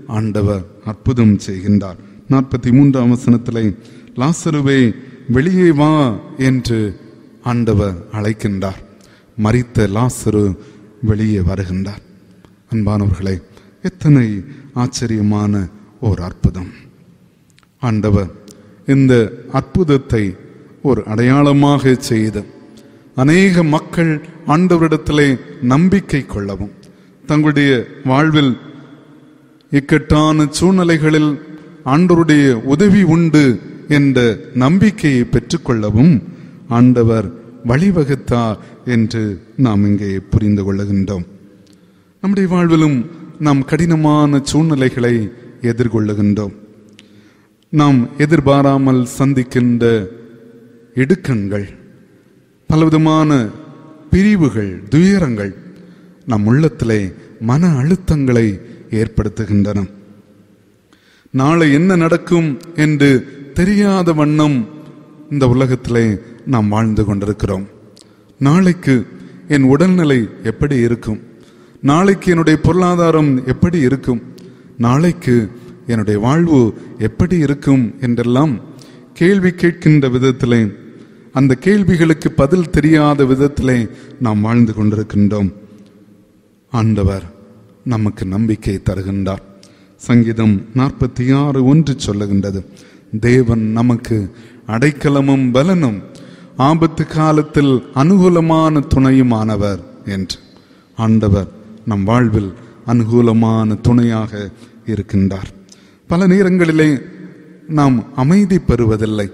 ஆண்டவர் அற்புதம் செய்கின்றார் நாற்பத்தி மூன்றாம் வசனத்திலே லாசருவே வெளியே வா என்று ஆண்டவர் அழைக்கின்றார் மரித்த லாசரு வெளியே வருகின்றார் அன்பானவர்களே எத்தனை ஆச்சரியமான ஓர் அற்புதம் ஆண்டவர் இந்த அற்புதத்தை ஒரு அடையாளமாக செய்து அநேக மக்கள் ஆண்டவரிடத்திலே நம்பிக்கை கொள்ளவும் தங்களுடைய வாழ்வில் இக்கட்டான சூழ்நிலைகளில் ஆண்டவருடைய உதவி உண்டு என்ற நம்பிக்கையை பெற்றுக்கொள்ளவும் ஆண்டவர் வழிவகுத்தார் என்று நாம் இங்கே புரிந்து கொள்ளுகின்றோம் நம்முடைய வாழ்விலும் நாம் கடினமான சூழ்நிலைகளை எதிர்கொள்ளுகின்றோம் நாம் எதிர்பாராமல் சந்திக்கின்ற இடுக்கண்கள் பலவிதமான பிரிவுகள் துயரங்கள் நம் உள்ளத்திலே மன அழுத்தங்களை ஏற்படுத்துகின்றன நாளை என்ன நடக்கும் என்று தெரியாத வண்ணம் இந்த உலகத்திலே நாம் வாழ்ந்து கொண்டிருக்கிறோம் நாளைக்கு என் உடல்நிலை எப்படி இருக்கும் நாளைக்கு என்னுடைய பொருளாதாரம் எப்படி இருக்கும் நாளைக்கு என்னுடைய வாழ்வு எப்படி இருக்கும் என்றெல்லாம் கேள்வி கேட்கின்ற விதத்திலே அந்த கேள்விகளுக்கு பதில் தெரியாத விதத்திலே நாம் வாழ்ந்து கொண்டிருக்கின்றோம் ஆண்டவர் நமக்கு நம்பிக்கை தருகின்றார் சங்கீதம் நாற்பத்தி ஆறு ஒன்று சொல்லுகின்றது தேவன் நமக்கு அடைக்கலமும் பலனும் ஆபத்து காலத்தில் அனுகூலமான துணையுமானவர் என்று ஆண்டவர் நம் வாழ்வில் அனுகூலமான துணையாக இருக்கின்றார் பல நேரங்களிலே நாம் அமைதி பெறுவதில்லை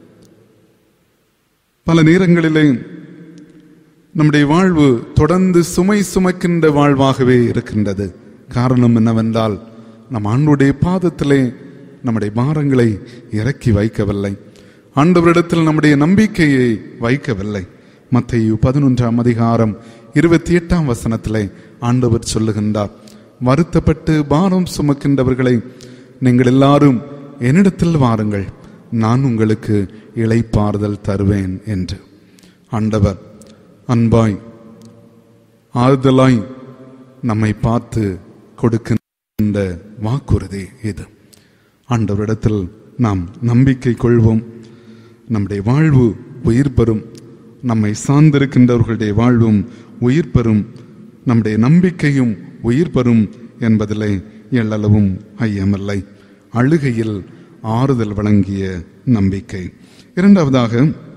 பல நேரங்களிலே நம்முடைய வாழ்வு தொடர்ந்து சுமை சுமக்கின்ற வாழ்வாகவே இருக்கின்றது காரணம் என்னவென்றால் நம் ஆண்டுடைய பாதத்திலே நம்முடைய பாரங்களை இறக்கி வைக்கவில்லை ஆண்டவரிடத்தில் நம்முடைய நம்பிக்கையை வைக்கவில்லை மத்தேயு பதினொன்றாம் அதிகாரம் இருபத்தி எட்டாம் வசனத்திலே ஆண்டவர் சொல்லுகின்றார் வருத்தப்பட்டு பாரம் சுமக்கின்றவர்களை நீங்கள் எல்லாரும் என்னிடத்தில் வாருங்கள் நான் உங்களுக்கு இளைப்பாறுதல் தருவேன் என்று ஆண்டவர் அன்பாய் ஆறுதலாய் நம்மை பார்த்து கொடுக்கின்ற வாக்குறுதி இது ஆண்டவரிடத்தில் நாம் நம்பிக்கை கொள்வோம் நம்முடைய வாழ்வு உயிர் பெறும் நம்மை சார்ந்திருக்கின்றவர்களுடைய வாழ்வும் உயிர் பெறும் நம்முடைய நம்பிக்கையும் உயிர் பெறும் என்பதிலே எள்ளளவும் ஐயமில்லை அழுகையில் ஆறுதல் வழங்கிய நம்பிக்கை இரண்டாவதாக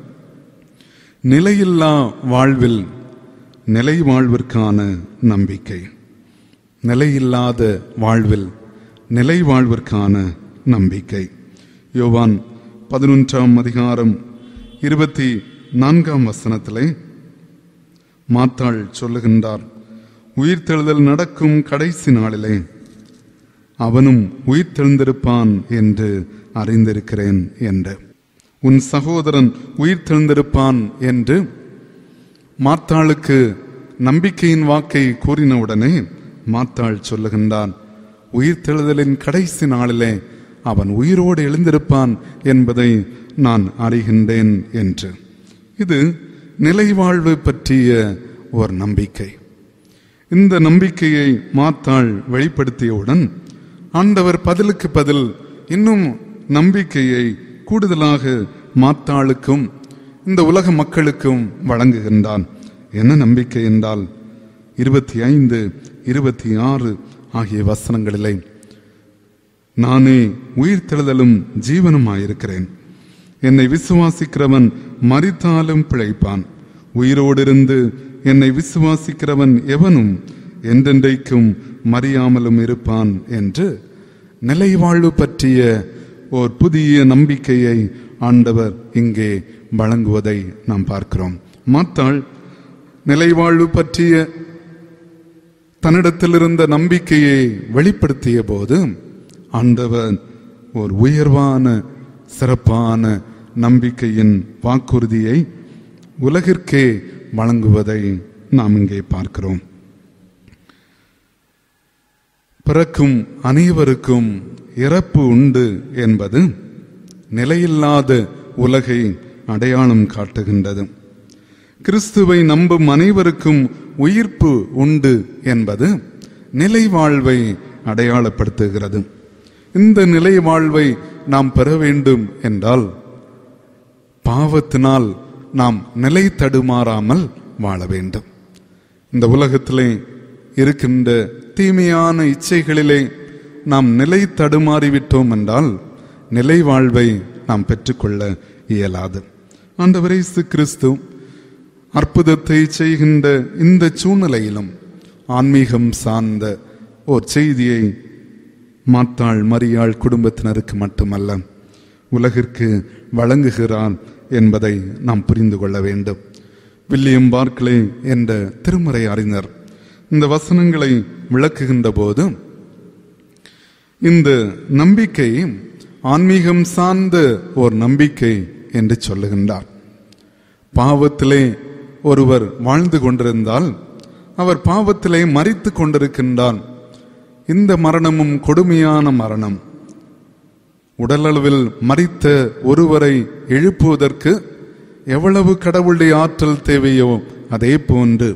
நிலையில்லா வாழ்வில் நிலை வாழ்விற்கான நம்பிக்கை நிலையில்லாத வாழ்வில் நிலை வாழ்விற்கான நம்பிக்கை யோவான் பதினொன்றாம் அதிகாரம் இருபத்தி நான்காம் வசனத்திலே மாத்தாள் சொல்லுகின்றார் உயிர்த்தெழுதல் நடக்கும் கடைசி நாளிலே அவனும் உயிர்த்தெழுந்திருப்பான் என்று அறிந்திருக்கிறேன் என்று உன் சகோதரன் உயிர்த்தெழுந்திருப்பான் என்று மாத்தாளுக்கு நம்பிக்கையின் வாக்கை கூறினவுடனே மாத்தாள் சொல்லுகின்றான் உயிர்த்தெழுதலின் கடைசி நாளிலே அவன் உயிரோடு எழுந்திருப்பான் என்பதை நான் அறிகின்றேன் என்று இது நிலைவாழ்வு பற்றிய ஒரு நம்பிக்கை இந்த நம்பிக்கையை மாத்தாள் வெளிப்படுத்தியவுடன் ஆண்டவர் பதிலுக்கு பதில் இன்னும் நம்பிக்கையை கூடுதலாக மாத்தாளுக்கும் இந்த உலக மக்களுக்கும் வழங்குகின்றான் என்ன நம்பிக்கை என்றால் இருபத்தி ஐந்து இருபத்தி ஆறு ஆகிய வசனங்களிலே நானே உயிர்த்தெழுதலும் ஜீவனுமாயிருக்கிறேன் என்னை விசுவாசிக்கிறவன் மரித்தாலும் பிழைப்பான் உயிரோடிருந்து என்னை விசுவாசிக்கிறவன் எவனும் என்றென்றைக்கும் மறியாமலும் இருப்பான் என்று நிலைவாழ்வு பற்றிய ஓர் புதிய நம்பிக்கையை ஆண்டவர் இங்கே வழங்குவதை நாம் பார்க்கிறோம் மாத்தாள் நிலைவாழ்வு பற்றிய தன்னிடத்தில் இருந்த நம்பிக்கையை வெளிப்படுத்திய போது ஆண்டவர் ஒரு உயர்வான சிறப்பான நம்பிக்கையின் வாக்குறுதியை உலகிற்கே வழங்குவதை நாம் இங்கே பார்க்கிறோம் பிறக்கும் அனைவருக்கும் இறப்பு உண்டு என்பது நிலையில்லாத உலகை அடையாளம் காட்டுகின்றது கிறிஸ்துவை நம்பும் அனைவருக்கும் உயிர்ப்பு உண்டு என்பது நிலை வாழ்வை அடையாளப்படுத்துகிறது இந்த நிலை வாழ்வை நாம் பெற வேண்டும் என்றால் பாவத்தினால் நாம் நிலை தடுமாறாமல் வாழ வேண்டும் இந்த உலகத்திலே இருக்கின்ற தீமையான இச்சைகளிலே நாம் நிலை தடுமாறிவிட்டோம் என்றால் நிலை வாழ்வை நாம் பெற்றுக்கொள்ள இயலாது ஆண்டவர் இயேசு கிறிஸ்து அற்புதத்தை செய்கின்ற இந்த சூழ்நிலையிலும் ஆன்மீகம் சார்ந்த ஓர் செய்தியை மாத்தாள் மரியாள் குடும்பத்தினருக்கு மட்டுமல்ல உலகிற்கு வழங்குகிறார் என்பதை நாம் புரிந்து கொள்ள வேண்டும் வில்லியம் பார்க்லே என்ற திருமறை அறிஞர் இந்த வசனங்களை விளக்குகின்ற போது இந்த நம்பிக்கை ஆன்மீகம் சார்ந்த ஒரு நம்பிக்கை என்று சொல்லுகின்றார் பாவத்திலே ஒருவர் வாழ்ந்து கொண்டிருந்தால் அவர் பாவத்திலே மறித்து கொண்டிருக்கின்றார் இந்த மரணமும் கொடுமையான மரணம் உடலளவில் மறித்த ஒருவரை எழுப்புவதற்கு எவ்வளவு கடவுளுடைய ஆற்றல் தேவையோ அதே போன்று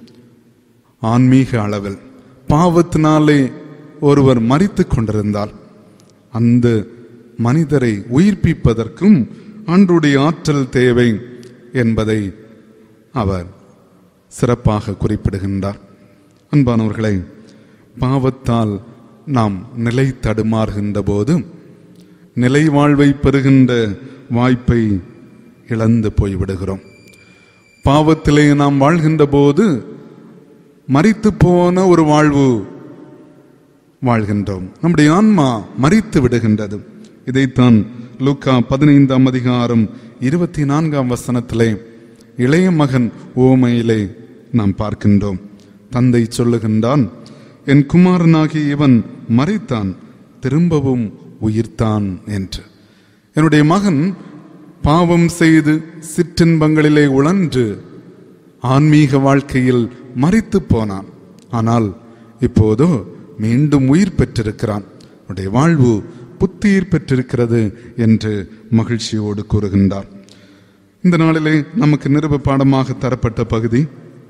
ஆன்மீக அளவில் பாவத்தினாலே ஒருவர் மறித்து கொண்டிருந்தால் அந்த மனிதரை உயிர்ப்பிப்பதற்கும் ஆண்டுடைய ஆற்றல் தேவை என்பதை அவர் சிறப்பாக குறிப்பிடுகின்றார் அன்பானவர்களை பாவத்தால் நாம் நிலை தடுமாறுகின்ற போது நிலை வாழ்வை பெறுகின்ற வாய்ப்பை இழந்து போய்விடுகிறோம் பாவத்திலே நாம் வாழ்கின்ற போது மரித்து போன ஒரு வாழ்வு வாழ்கின்றோம் நம்முடைய ஆன்மா மறித்து விடுகின்றது இதைத்தான் லூக்கா பதினைந்தாம் அதிகாரம் இருபத்தி நான்காம் வசனத்திலே இளைய மகன் ஓமையிலே நாம் பார்க்கின்றோம் தந்தை சொல்லுகின்றான் என் குமாரனாகி இவன் மறித்தான் திரும்பவும் உயிர்த்தான் என்று என்னுடைய மகன் பாவம் செய்து சிற்றின்பங்களிலே உழன்று ஆன்மீக வாழ்க்கையில் மறித்து போனான் ஆனால் இப்போதோ மீண்டும் உயிர் பெற்றிருக்கிறான் அவனுடைய வாழ்வு புத்துயிர் பெற்றிருக்கிறது என்று மகிழ்ச்சியோடு கூறுகின்றார் இந்த நாளிலே நமக்கு நிருப பாடமாக தரப்பட்ட பகுதி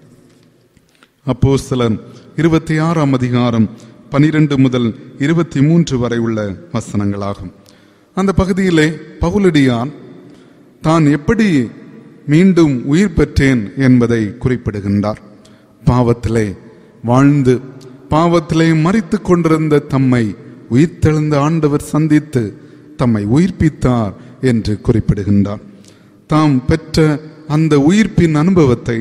அப்போ சிலர் இருபத்தி ஆறாம் அதிகாரம் பனிரெண்டு முதல் இருபத்தி மூன்று வரை உள்ள வசனங்களாகும் அந்த பகுதியிலே பவுலடியான் தான் எப்படி மீண்டும் உயிர் பெற்றேன் என்பதை குறிப்பிடுகின்றார் பாவத்திலே வாழ்ந்து பாவத்திலே மறித்து கொண்டிருந்த தம்மை உயிர்த்தெழுந்த ஆண்டவர் சந்தித்து தம்மை உயிர்ப்பித்தார் என்று குறிப்பிடுகின்றார் தாம் பெற்ற அந்த உயிர்ப்பின் அனுபவத்தை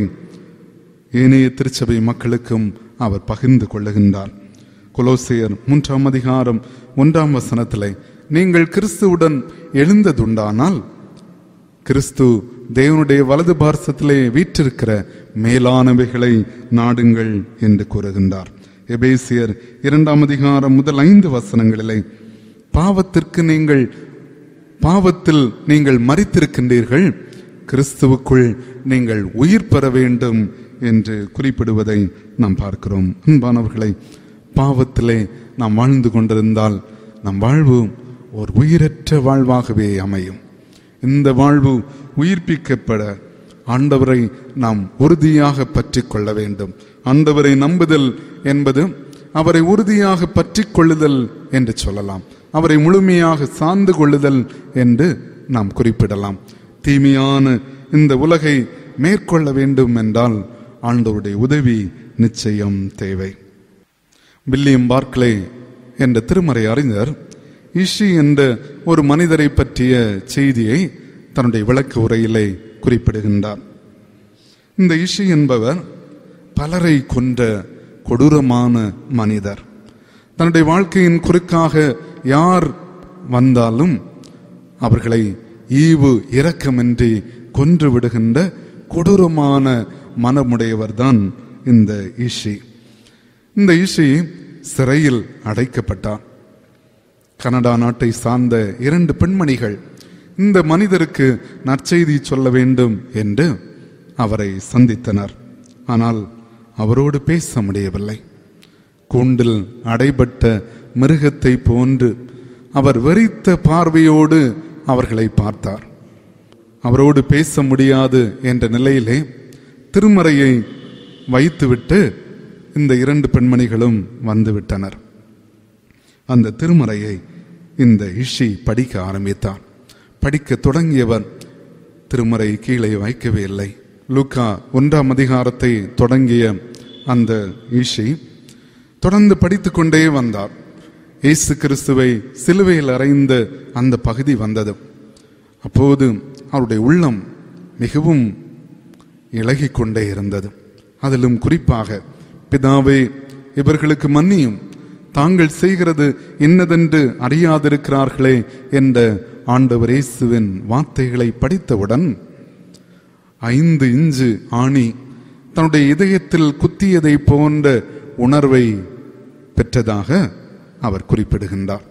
ஏனைய திருச்சபை மக்களுக்கும் அவர் பகிர்ந்து கொள்ளுகின்றார் கொலோசியர் மூன்றாம் அதிகாரம் ஒன்றாம் வசனத்திலே நீங்கள் கிறிஸ்துவுடன் எழுந்ததுண்டானால் கிறிஸ்து தேவனுடைய வலது பார்சத்திலே வீற்றிருக்கிற மேலானவைகளை நாடுங்கள் என்று கூறுகின்றார் எபேசியர் இரண்டாம் அதிகாரம் முதல் ஐந்து வசனங்களிலே பாவத்திற்கு நீங்கள் பாவத்தில் நீங்கள் மறித்திருக்கின்றீர்கள் கிறிஸ்துவுக்குள் நீங்கள் உயிர் பெற வேண்டும் என்று குறிப்பிடுவதை நாம் பார்க்கிறோம் அன்பானவர்களை பாவத்திலே நாம் வாழ்ந்து கொண்டிருந்தால் நம் வாழ்வு ஒரு உயிரற்ற வாழ்வாகவே அமையும் இந்த வாழ்வு உயிர்ப்பிக்கப்பட ஆண்டவரை நாம் உறுதியாக பற்றி கொள்ள வேண்டும் ஆண்டவரை நம்புதல் என்பது அவரை உறுதியாக பற்றி கொள்ளுதல் என்று சொல்லலாம் அவரை முழுமையாக சார்ந்து கொள்ளுதல் என்று நாம் குறிப்பிடலாம் தீமையான இந்த உலகை மேற்கொள்ள வேண்டும் என்றால் ஆண்டவருடைய உதவி நிச்சயம் தேவை வில்லியம் பார்க்லே என்ற திருமறை அறிஞர் இஷி என்ற ஒரு மனிதரை பற்றிய செய்தியை தன்னுடைய விளக்க உரையிலே குறிப்பிடுகின்றார் இந்த இஷி என்பவர் பலரை கொன்ற கொடூரமான மனிதர் தன்னுடைய வாழ்க்கையின் குறுக்காக யார் வந்தாலும் அவர்களை ஈவு இரக்கமின்றி கொன்று விடுகின்ற கொடூரமான மனமுடையவர்தான் இந்த இஷி இந்த இஷி சிறையில் அடைக்கப்பட்டார் கனடா நாட்டை சார்ந்த இரண்டு பெண்மணிகள் இந்த மனிதருக்கு நற்செய்தி சொல்ல வேண்டும் என்று அவரை சந்தித்தனர் ஆனால் அவரோடு பேச முடியவில்லை கூண்டில் அடைபட்ட மிருகத்தை போன்று அவர் வெறித்த பார்வையோடு அவர்களை பார்த்தார் அவரோடு பேச முடியாது என்ற நிலையிலே திருமறையை வைத்துவிட்டு இந்த இரண்டு பெண்மணிகளும் வந்துவிட்டனர் அந்த திருமறையை இந்த இஷி படிக்க ஆரம்பித்தார் படிக்க தொடங்கியவர் திருமறை கீழே வைக்கவே இல்லை லூக்கா ஒன்றாம் அதிகாரத்தை தொடங்கிய அந்த ஈஷி தொடர்ந்து படித்துக் கொண்டே வந்தார் இயேசு கிறிஸ்துவை சிலுவையில் அறைந்த அந்த பகுதி வந்தது அப்போது அவருடைய உள்ளம் மிகவும் இளகிக் கொண்டே இருந்தது அதிலும் குறிப்பாக பிதாவே இவர்களுக்கு மன்னியும் தாங்கள் செய்கிறது இன்னதென்று அறியாதிருக்கிறார்களே என்ற ஆண்டவர் இயேசுவின் வார்த்தைகளை படித்தவுடன் ஐந்து இஞ்சு ஆணி தன்னுடைய இதயத்தில் குத்தியதை போன்ற உணர்வை பெற்றதாக அவர் குறிப்பிடுகின்றார்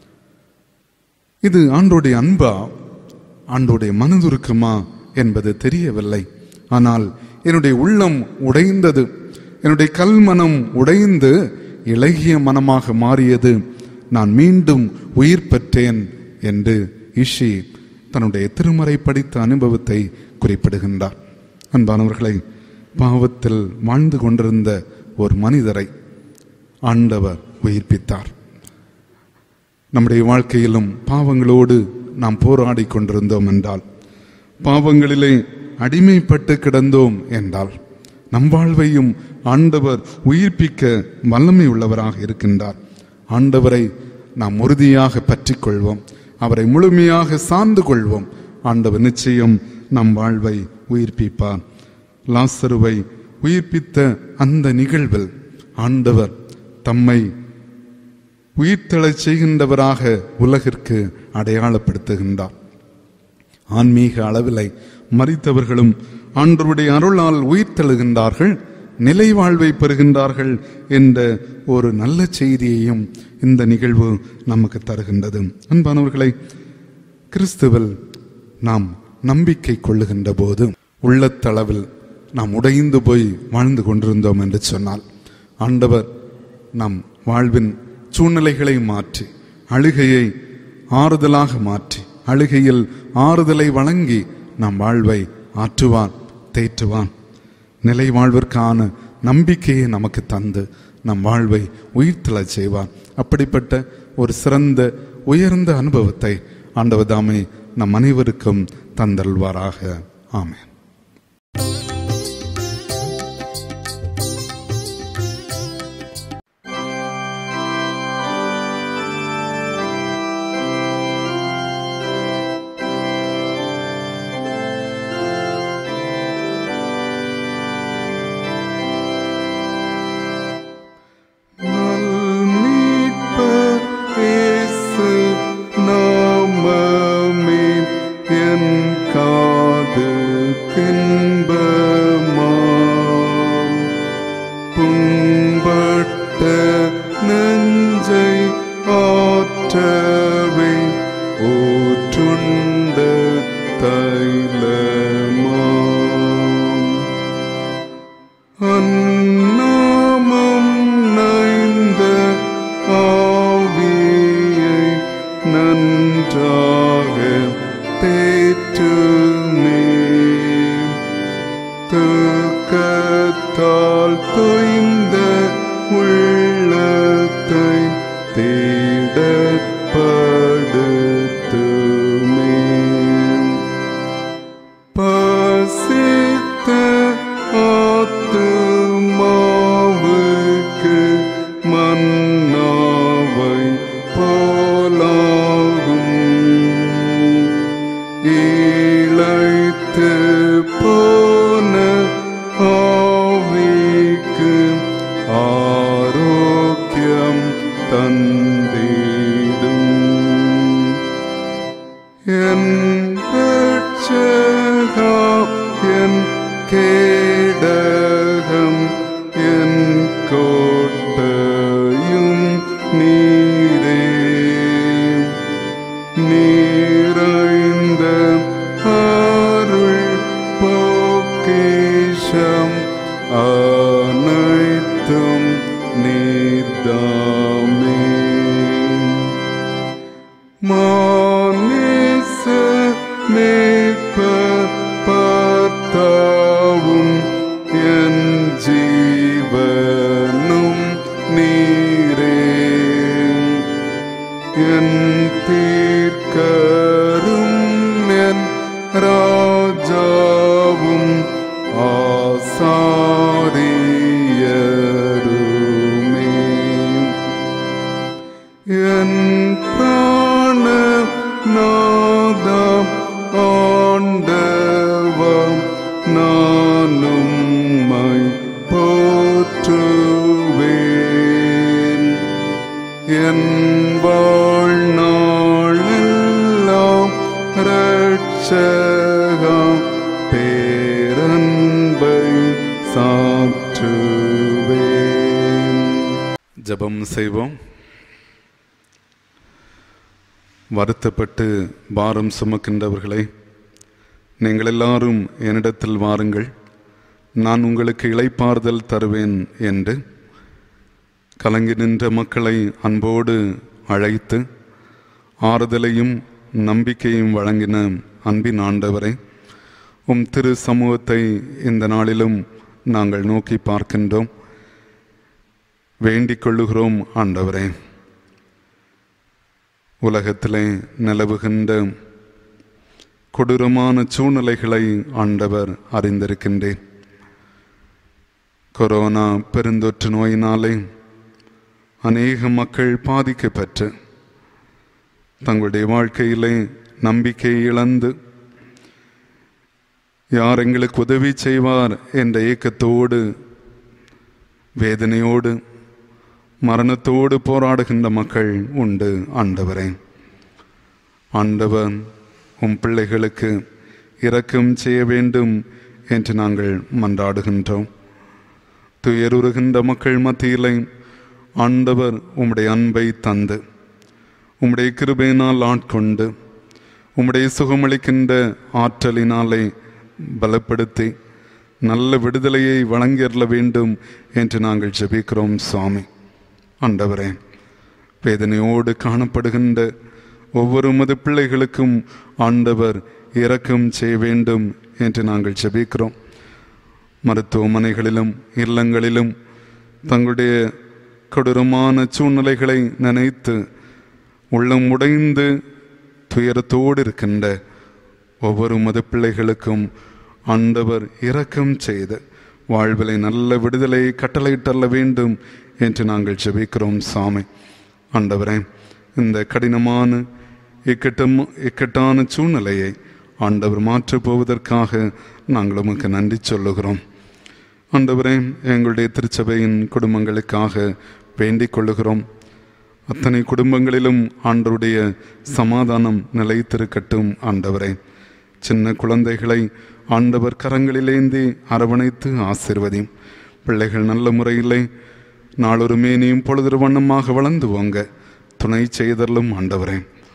இது ஆண்டோடைய அன்பா ஆண்டோடைய மனதுருக்கமா என்பது தெரியவில்லை ஆனால் என்னுடைய உள்ளம் உடைந்தது என்னுடைய கல்மனம் உடைந்து இளகிய மனமாக மாறியது நான் மீண்டும் உயிர் பெற்றேன் என்று இஷி தன்னுடைய திருமறை படித்த அனுபவத்தை குறிப்பிடுகின்றார் அன்பானவர்களை பாவத்தில் வாழ்ந்து கொண்டிருந்த ஒரு மனிதரை ஆண்டவர் உயிர்ப்பித்தார் நம்முடைய வாழ்க்கையிலும் பாவங்களோடு நாம் போராடி கொண்டிருந்தோம் என்றால் பாவங்களிலே அடிமைப்பட்டு கிடந்தோம் என்றால் நம் வாழ்வையும் ஆண்டவர் உயிர்ப்பிக்க வல்லமை உள்ளவராக இருக்கின்றார் ஆண்டவரை நாம் உறுதியாக பற்றிக் கொள்வோம் அவரை முழுமையாக சார்ந்து கொள்வோம் ஆண்டவர் நிச்சயம் நம் வாழ்வை உயிர்ப்பிப்பார் லாசருவை உயிர்ப்பித்த அந்த நிகழ்வில் ஆண்டவர் தம்மை உயிர்த்தெழச் செய்கின்றவராக உலகிற்கு அடையாளப்படுத்துகின்றார் ஆன்மீக அளவிலை மறித்தவர்களும் ஆண்டவருடைய அருளால் உயிர்த்தெழுகின்றார்கள் நிலை வாழ்வை பெறுகின்றார்கள் என்ற ஒரு நல்ல செய்தியையும் இந்த நிகழ்வு நமக்கு தருகின்றது அன்பானவர்களை கிறிஸ்துவில் நாம் நம்பிக்கை கொள்ளுகின்ற போது உள்ளத்தளவில் நாம் உடைந்து போய் வாழ்ந்து கொண்டிருந்தோம் என்று சொன்னால் ஆண்டவர் நம் வாழ்வின் சூழ்நிலைகளை மாற்றி அழுகையை ஆறுதலாக மாற்றி அழுகையில் ஆறுதலை வழங்கி நம் வாழ்வை ஆற்றுவான் தேற்றுவான் நிலை வாழ்விற்கான நம்பிக்கையை நமக்கு தந்து நம் வாழ்வை உயிர்த்தெழச் செய்வான் அப்படிப்பட்ட ஒரு சிறந்த உயர்ந்த அனுபவத்தை ஆண்டவர் தாமே நம் அனைவருக்கும் தந்தல்வாராக ஆமென் மீட்பர் இயேசு நாமமே என் காது தின்பமாம். புண்பட்ட நெஞ்சை ஆற்றவே ஊற்றுண்ட தைலமாம் அந்நாமம் நைந்த ஆவியை நன்றாக தேற்றுமே தூக்கத்தால் தொய்ந்த உள்ளத்தை தேடப்படுத்துமே பசித்த ஆத்துமாவை ஜெபம் செய்வோம் வருத்தப்பட்டு பாரம் சுமக்கின்றவர்களே நீங்கள் எல்லாரும் என்னிடத்தில் வாருங்கள் நான் உங்களுக்கு இளைப்பாறுதல் தருவேன் என்று கலங்கி நின்ற மக்களை அன்போடு அழைத்து ஆறுதலையும் நம்பிக்கையும் வழங்கின அன்பின் ஆண்டவரை உம் திரு சமூகத்தை இந்த நாளிலும் நாங்கள் நோக்கி பார்க்கின்றோம் வேண்டிக் கொள்ளுகிறோம் ஆண்டவரே உலகத்திலே நிலவுகின்ற கொடூரமான சூழ்நிலைகளை ஆண்டவர் அறிந்திருக்கின்றேன் கொரோனா பெருந்தொற்று நோயினாலே அநேக மக்கள் பாதிக்கப்பட்டு தங்களுடைய வாழ்க்கையிலே நம்பிக்கை இழந்து யார் எங்களுக்கு உதவி செய்வார் என்ற ஏக்கத்தோடு வேதனையோடு மரணத்தோடு போராடுகின்ற மக்கள் உண்டு ஆண்டவரே ஆண்டவர் உம் பிள்ளைகளுக்கு இரக்கம் செய்ய வேண்டும் என்று நாங்கள் மன்றாடுகின்றோம் துயருறுகின்ற மக்கள் மத்தியிலே ஆண்டவர் உம்முடைய அன்பை தந்து உம்முடைய கிருபையினால் ஆட்கொண்டு உம்முடைய சுகமளிக்கின்ற ஆற்றலினாலே பலப்படுத்தி நல்ல விடுதலையை வழங்கியறல வேண்டும் என்று நாங்கள் ஜெபிக்கிறோம் சுவாமி ஆண்டவரே வேதனையோடு காணப்படுகின்ற ஒவ்வொரு மது பிள்ளைகளுக்கும் ஆண்டவர் இரக்கம் செய்ய வேண்டும் என்று நாங்கள் ஜெபிக்கிறோம் மருத்துவமனைகளிலும் இல்லங்களிலும் தங்களுடைய கொடூரமான சூழ்நிலைகளை நினைத்து உள்ளம் உடைந்து துயரத்தோடு இருக்கின்ற ஒவ்வொரு மத பிள்ளைகளுக்கும் ஆண்டவர் இரக்கம் செய்து வாழ்விலை நல்ல விடுதலையை கட்டளையிட்டல்ல வேண்டும் என்று நாங்கள் ஜெபிக்கிறோம் சாமி ஆண்டவரே இந்த கடினமான இக்கட்டம் இக்கட்டான சூழ்நிலையை ஆண்டவர் மாற்றப் போவதற்காக நாங்கள் உமக்கு நன்றி சொல்லுகிறோம் ஆண்டவரே எங்களுடைய திருச்சபையின் குடும்பங்களுக்காக வேண்டிக் கொள்ளுகிறோம் அத்தனை குடும்பங்களிலும் ஆண்டவருடைய சமாதானம் நிலைத்திருக்கட்டும் ஆண்டவரே சின்ன குழந்தைகளை ஆண்டவர் கரங்களிலேந்தி அரவணைத்து ஆசிர்வதியும் பிள்ளைகள் நல்ல முறையிலே நாளொரு மேனியும் பொழுது வண்ணமாக வளர்ந்து வாங்க துணை செய்தலும் ஆண்டவரே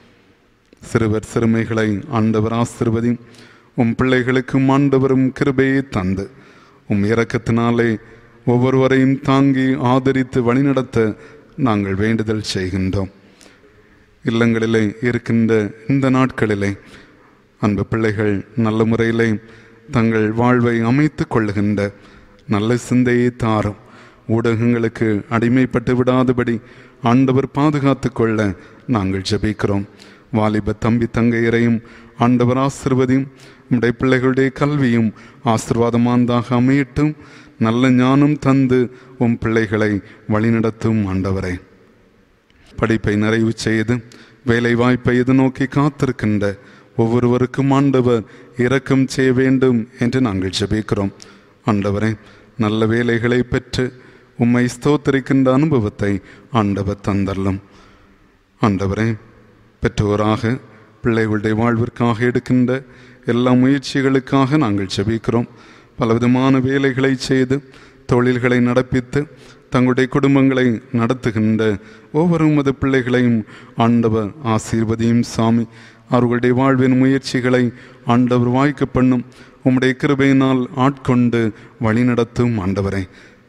சிறுவர் சிறுமைகளை ஆண்டவர் ஆசிர்வதி உம் பிள்ளைகளுக்கும் ஆண்டவரும் கிருபையை தந்து உம் இரக்கத்தினாலே ஒவ்வொருவரையும் தாங்கி ஆதரித்து வழிநடத்த நாங்கள் வேண்டுதல் செய்கின்றோம் இல்லங்களிலே இருக்கின்ற இந்த நாட்களிலே அன்பு பிள்ளைகள் நல்ல முறையிலே தங்கள் வாழ்வை அமைத்து கொள்ளுகின்ற நல்ல சிந்தையை தாரும் ஊடகங்களுக்கு அடிமைப்பட்டு விடாதபடி ஆண்டவர் பாதுகாத்து கொள்ள நாங்கள் ஜெபிக்கிறோம் வாலிப தம்பி தங்கையரையும் ஆண்டவர் ஆசிர்வதியும் நம்முடைய பிள்ளைகளுடைய கல்வியும் ஆசிர்வாதமானதாக அமையட்டும் நல்ல ஞானம் தந்து உம் பிள்ளைகளை வழிநடத்தும் ஆண்டவரை படிப்பை நிறைவு செய்து வேலை வாய்ப்பை எதிர்நோக்கி காத்திருக்கின்ற ஒவ்வொருவருக்கும் ஆண்டவர் இரக்கம் செய்ய வேண்டும் என்று நாங்கள் ஜெபிக்கிறோம் ஆண்டவரே நல்ல வேலைகளை பெற்று உம்மை ஸ்தோத்தரிக்கின்ற அனுபவத்தை ஆண்டவர் தந்தள்ளும் ஆண்டவரே பெற்றோராக பிள்ளைகளுடைய வாழ்விற்காக எடுக்கின்ற எல்லா முயற்சிகளுக்காக நாங்கள் ஜெபிக்கிறோம் பலவிதமான வேலைகளை செய்து தொழில்களை நடப்பித்து தங்களுடைய குடும்பங்களை நடத்துகின்ற ஒவ்வொரு மத பிள்ளைகளையும் ஆண்டவர் ஆசீர்வதியும் சாமி அவர்களுடைய வாழ்வின் முயற்சிகளை ஆண்டவர் வாய்க்க பண்ணும் உம்முடைய கிருபையினால் ஆட்கொண்டு வழிநடத்தும் ஆண்டவரை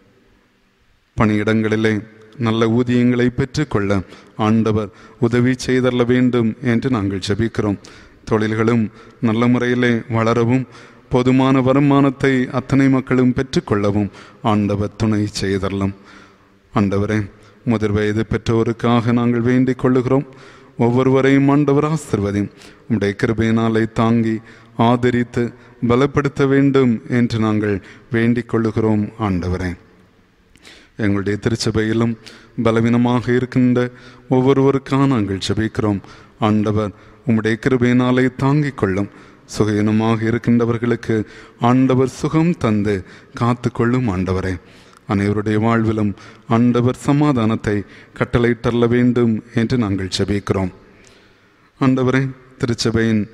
பணியிடங்களிலே நல்ல ஊதியங்களை பெற்றுக்கொள்ள ஆண்டவர் உதவி செய்தள்ள வேண்டும் என்று நாங்கள் ஜெபிக்கிறோம் தொழில்களும் நல்ல முறையிலே வளரவும் போதுமான வருமானத்தை அத்தனை மக்களும் பெற்றுக்கொள்ளவும் ஆண்டவர் துணை செய்தள்ளும் ஆண்டவரே முதிர் வயது பெற்றோருக்காக நாங்கள் வேண்டிக் கொள்ளுகிறோம் ஒவ்வொருவரையும் ஆண்டவர் ஆசிர்வதியும் உடைய கிருபையினாலை தாங்கி ஆதரித்து பலப்படுத்த வேண்டும் என்று நாங்கள் வேண்டிக் கொள்ளுகிறோம் ஆண்டவரே எங்களுடைய திருச்சபையிலும் பலவீனமாக இருக்கின்ற ஒவ்வொருவருக்காக நாங்கள் ஜெபிக்கிறோம் ஆண்டவர் உம்முடைய கிருபையினாலே தாங்கிக் கொள்ளும் சுகீனமாக இருக்கின்றவர்களுக்கு ஆண்டவர் சுகம் தந்து காத்து கொள்ளும் ஆண்டவரே அனைவருடைய வாழ்விலும் ஆண்டவர் சமாதானத்தை கட்டளையிட்டல்ல வேண்டும் என்று நாங்கள் ஜெபிக்கிறோம் ஆண்டவரே திருச்சபையின்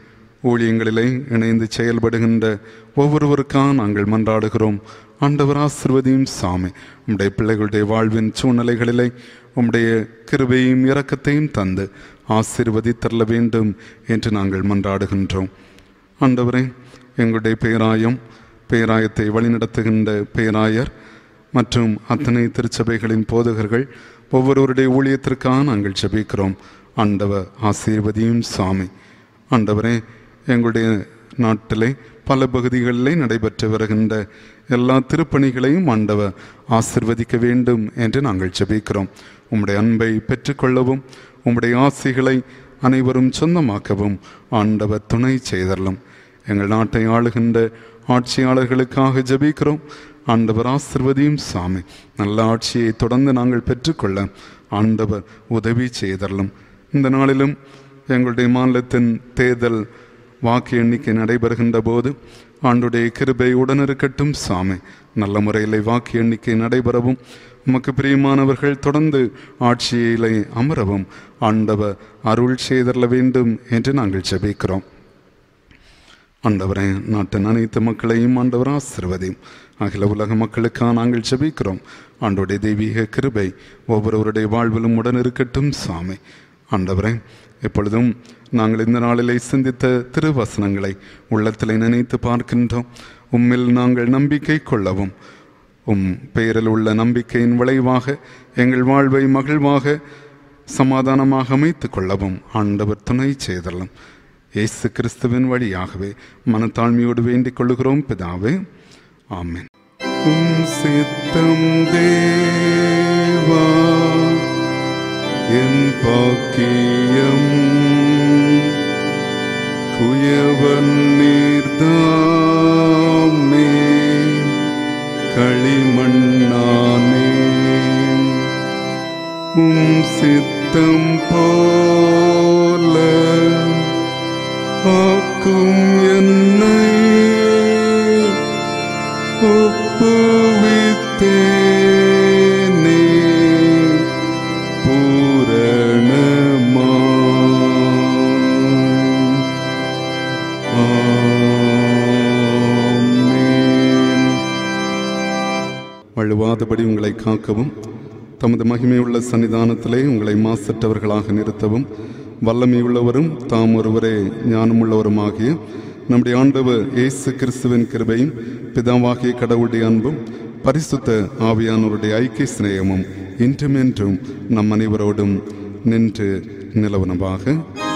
ஊழியங்களிலே இணைந்து செயல்படுகின்ற ஒவ்வொருவருக்காக நாங்கள் மன்றாடுகிறோம் ஆண்டவர் ஆசிர்வதியும் சாமி உம்முடைய பிள்ளைகளுடைய வாழ்வின் சூழ்நிலைகளிலே உம்முடைய கிருபையும் இரக்கத்தையும் தந்து ஆசீர்வதித்தள்ள வேண்டும் என்று நாங்கள் மன்றாடுகின்றோம் ஆண்டவரே எங்களுடைய பேராயம் பேராயத்தை வழிநடத்துகின்ற பேராயர் மற்றும் அத்தனை திருச்சபைகளின் போதகர்கள் ஒவ்வொருவருடைய ஊழியத்திற்காக நாங்கள் ஜெபிக்கிறோம் ஆண்டவர் ஆசீர்வதியும் சாமி ஆண்டவரே எங்களுடைய நாட்டிலே பல பகுதிகளிலே நடைபெற்று வருகின்ற எல்லா திருப்பணிகளையும் ஆண்டவர் ஆசிர்வதிக்க வேண்டும் என்று நாங்கள் ஜெபிக்கிறோம் உம்முடைய அன்பை பெற்றுக்கொள்ளவும் உம்முடைய ஆசைகளை அனைவரும் சொந்தமாக்கவும் ஆண்டவர் துணை செய்தரலும் எங்கள் நாட்டை ஆளுகின்ற ஆட்சியாளர்களுக்காக ஜெபிக்கிறோம் ஆண்டவர் ஆசிர்வதியும் சாமி நல்ல ஆட்சியை தொடர்ந்து நாங்கள் பெற்றுக்கொள்ள ஆண்டவர் உதவி செய்தரலும் இந்த நாளிலும் எங்களுடைய மாநிலத்தின் தேர்தல் வாக்கு எண்ணிக்கை நடைபெறுகின்ற போது ஆண்டுடைய கிருபை உடனிருக்கட்டும் சாமி நல்ல முறையில் வாக்கு எண்ணிக்கை நடைபெறவும் உமக்கு பிரியமானவர்கள் தொடர்ந்து ஆட்சியிலே அமரவும் ஆண்டவர் அருள் செய்தரல வேண்டும் என்று நாங்கள் ஜெபிக்கிறோம் ஆண்டவரே நாட்டின் அனைத்து மக்களையும் ஆண்டவர் ஆசிர்வதியும் அகில உலக மக்களுக்காக நாங்கள் ஜெபிக்கிறோம் ஆண்டோடைய தெய்வீக கிருபை ஒவ்வொருவருடைய வாழ்விலும் உடன் இருக்கட்டும் சாமி ஆண்டவரே எப்பொழுதும் நாங்கள் இந்த நாளிலே சிந்தித்த திருவசனங்களை உள்ளத்தில் நினைத்து பார்க்கின்றோம் உம்மில் நாங்கள் நம்பிக்கை கொள்ளவும் உம் பெயரில் உள்ள நம்பிக்கையின் விளைவாக எங்கள் வாழ்வை மகிழ்வாக சமாதானமாக அமைத்துக் கொள்ளவும் ஆண்டவர் துணை செய்தலும் இயேசு கிறிஸ்துவின் வழியாகவே மனத்தாழ்மையோடு வேண்டிக் கொள்ளுகிறோம் பிதாவே ஆமென் உம் சித்தம் தேவா என் பாக்கியம் குயவன் நீர்தாமே களிமண்ணானே உம் சித்தம் போல ஆக்கும் என்னை ஒப்புவித்தேனே பூரணமாய் ஆமென். வழுவாதபடி உங்களை காக்கவும் தமது மகிமையுள்ள சன்னிதானத்திலே உங்களை மாசற்றவர்களாக நிறுத்தவும் வல்லமையுள்ளவரும் தாம் ஒருவரே ஞானமுள்ளவருமாகிய நம்முடைய ஆண்டவர் இயேசு கிறிஸ்துவின் கிருபையும் பிதாவாகிய கடவுளுடைய அன்பும் பரிசுத்த ஆவியானவருடைய ஐக்கிய சிநேகமும் இன்றும் என்றும் நம் அனைவரோடும் நின்று நிலவனமாக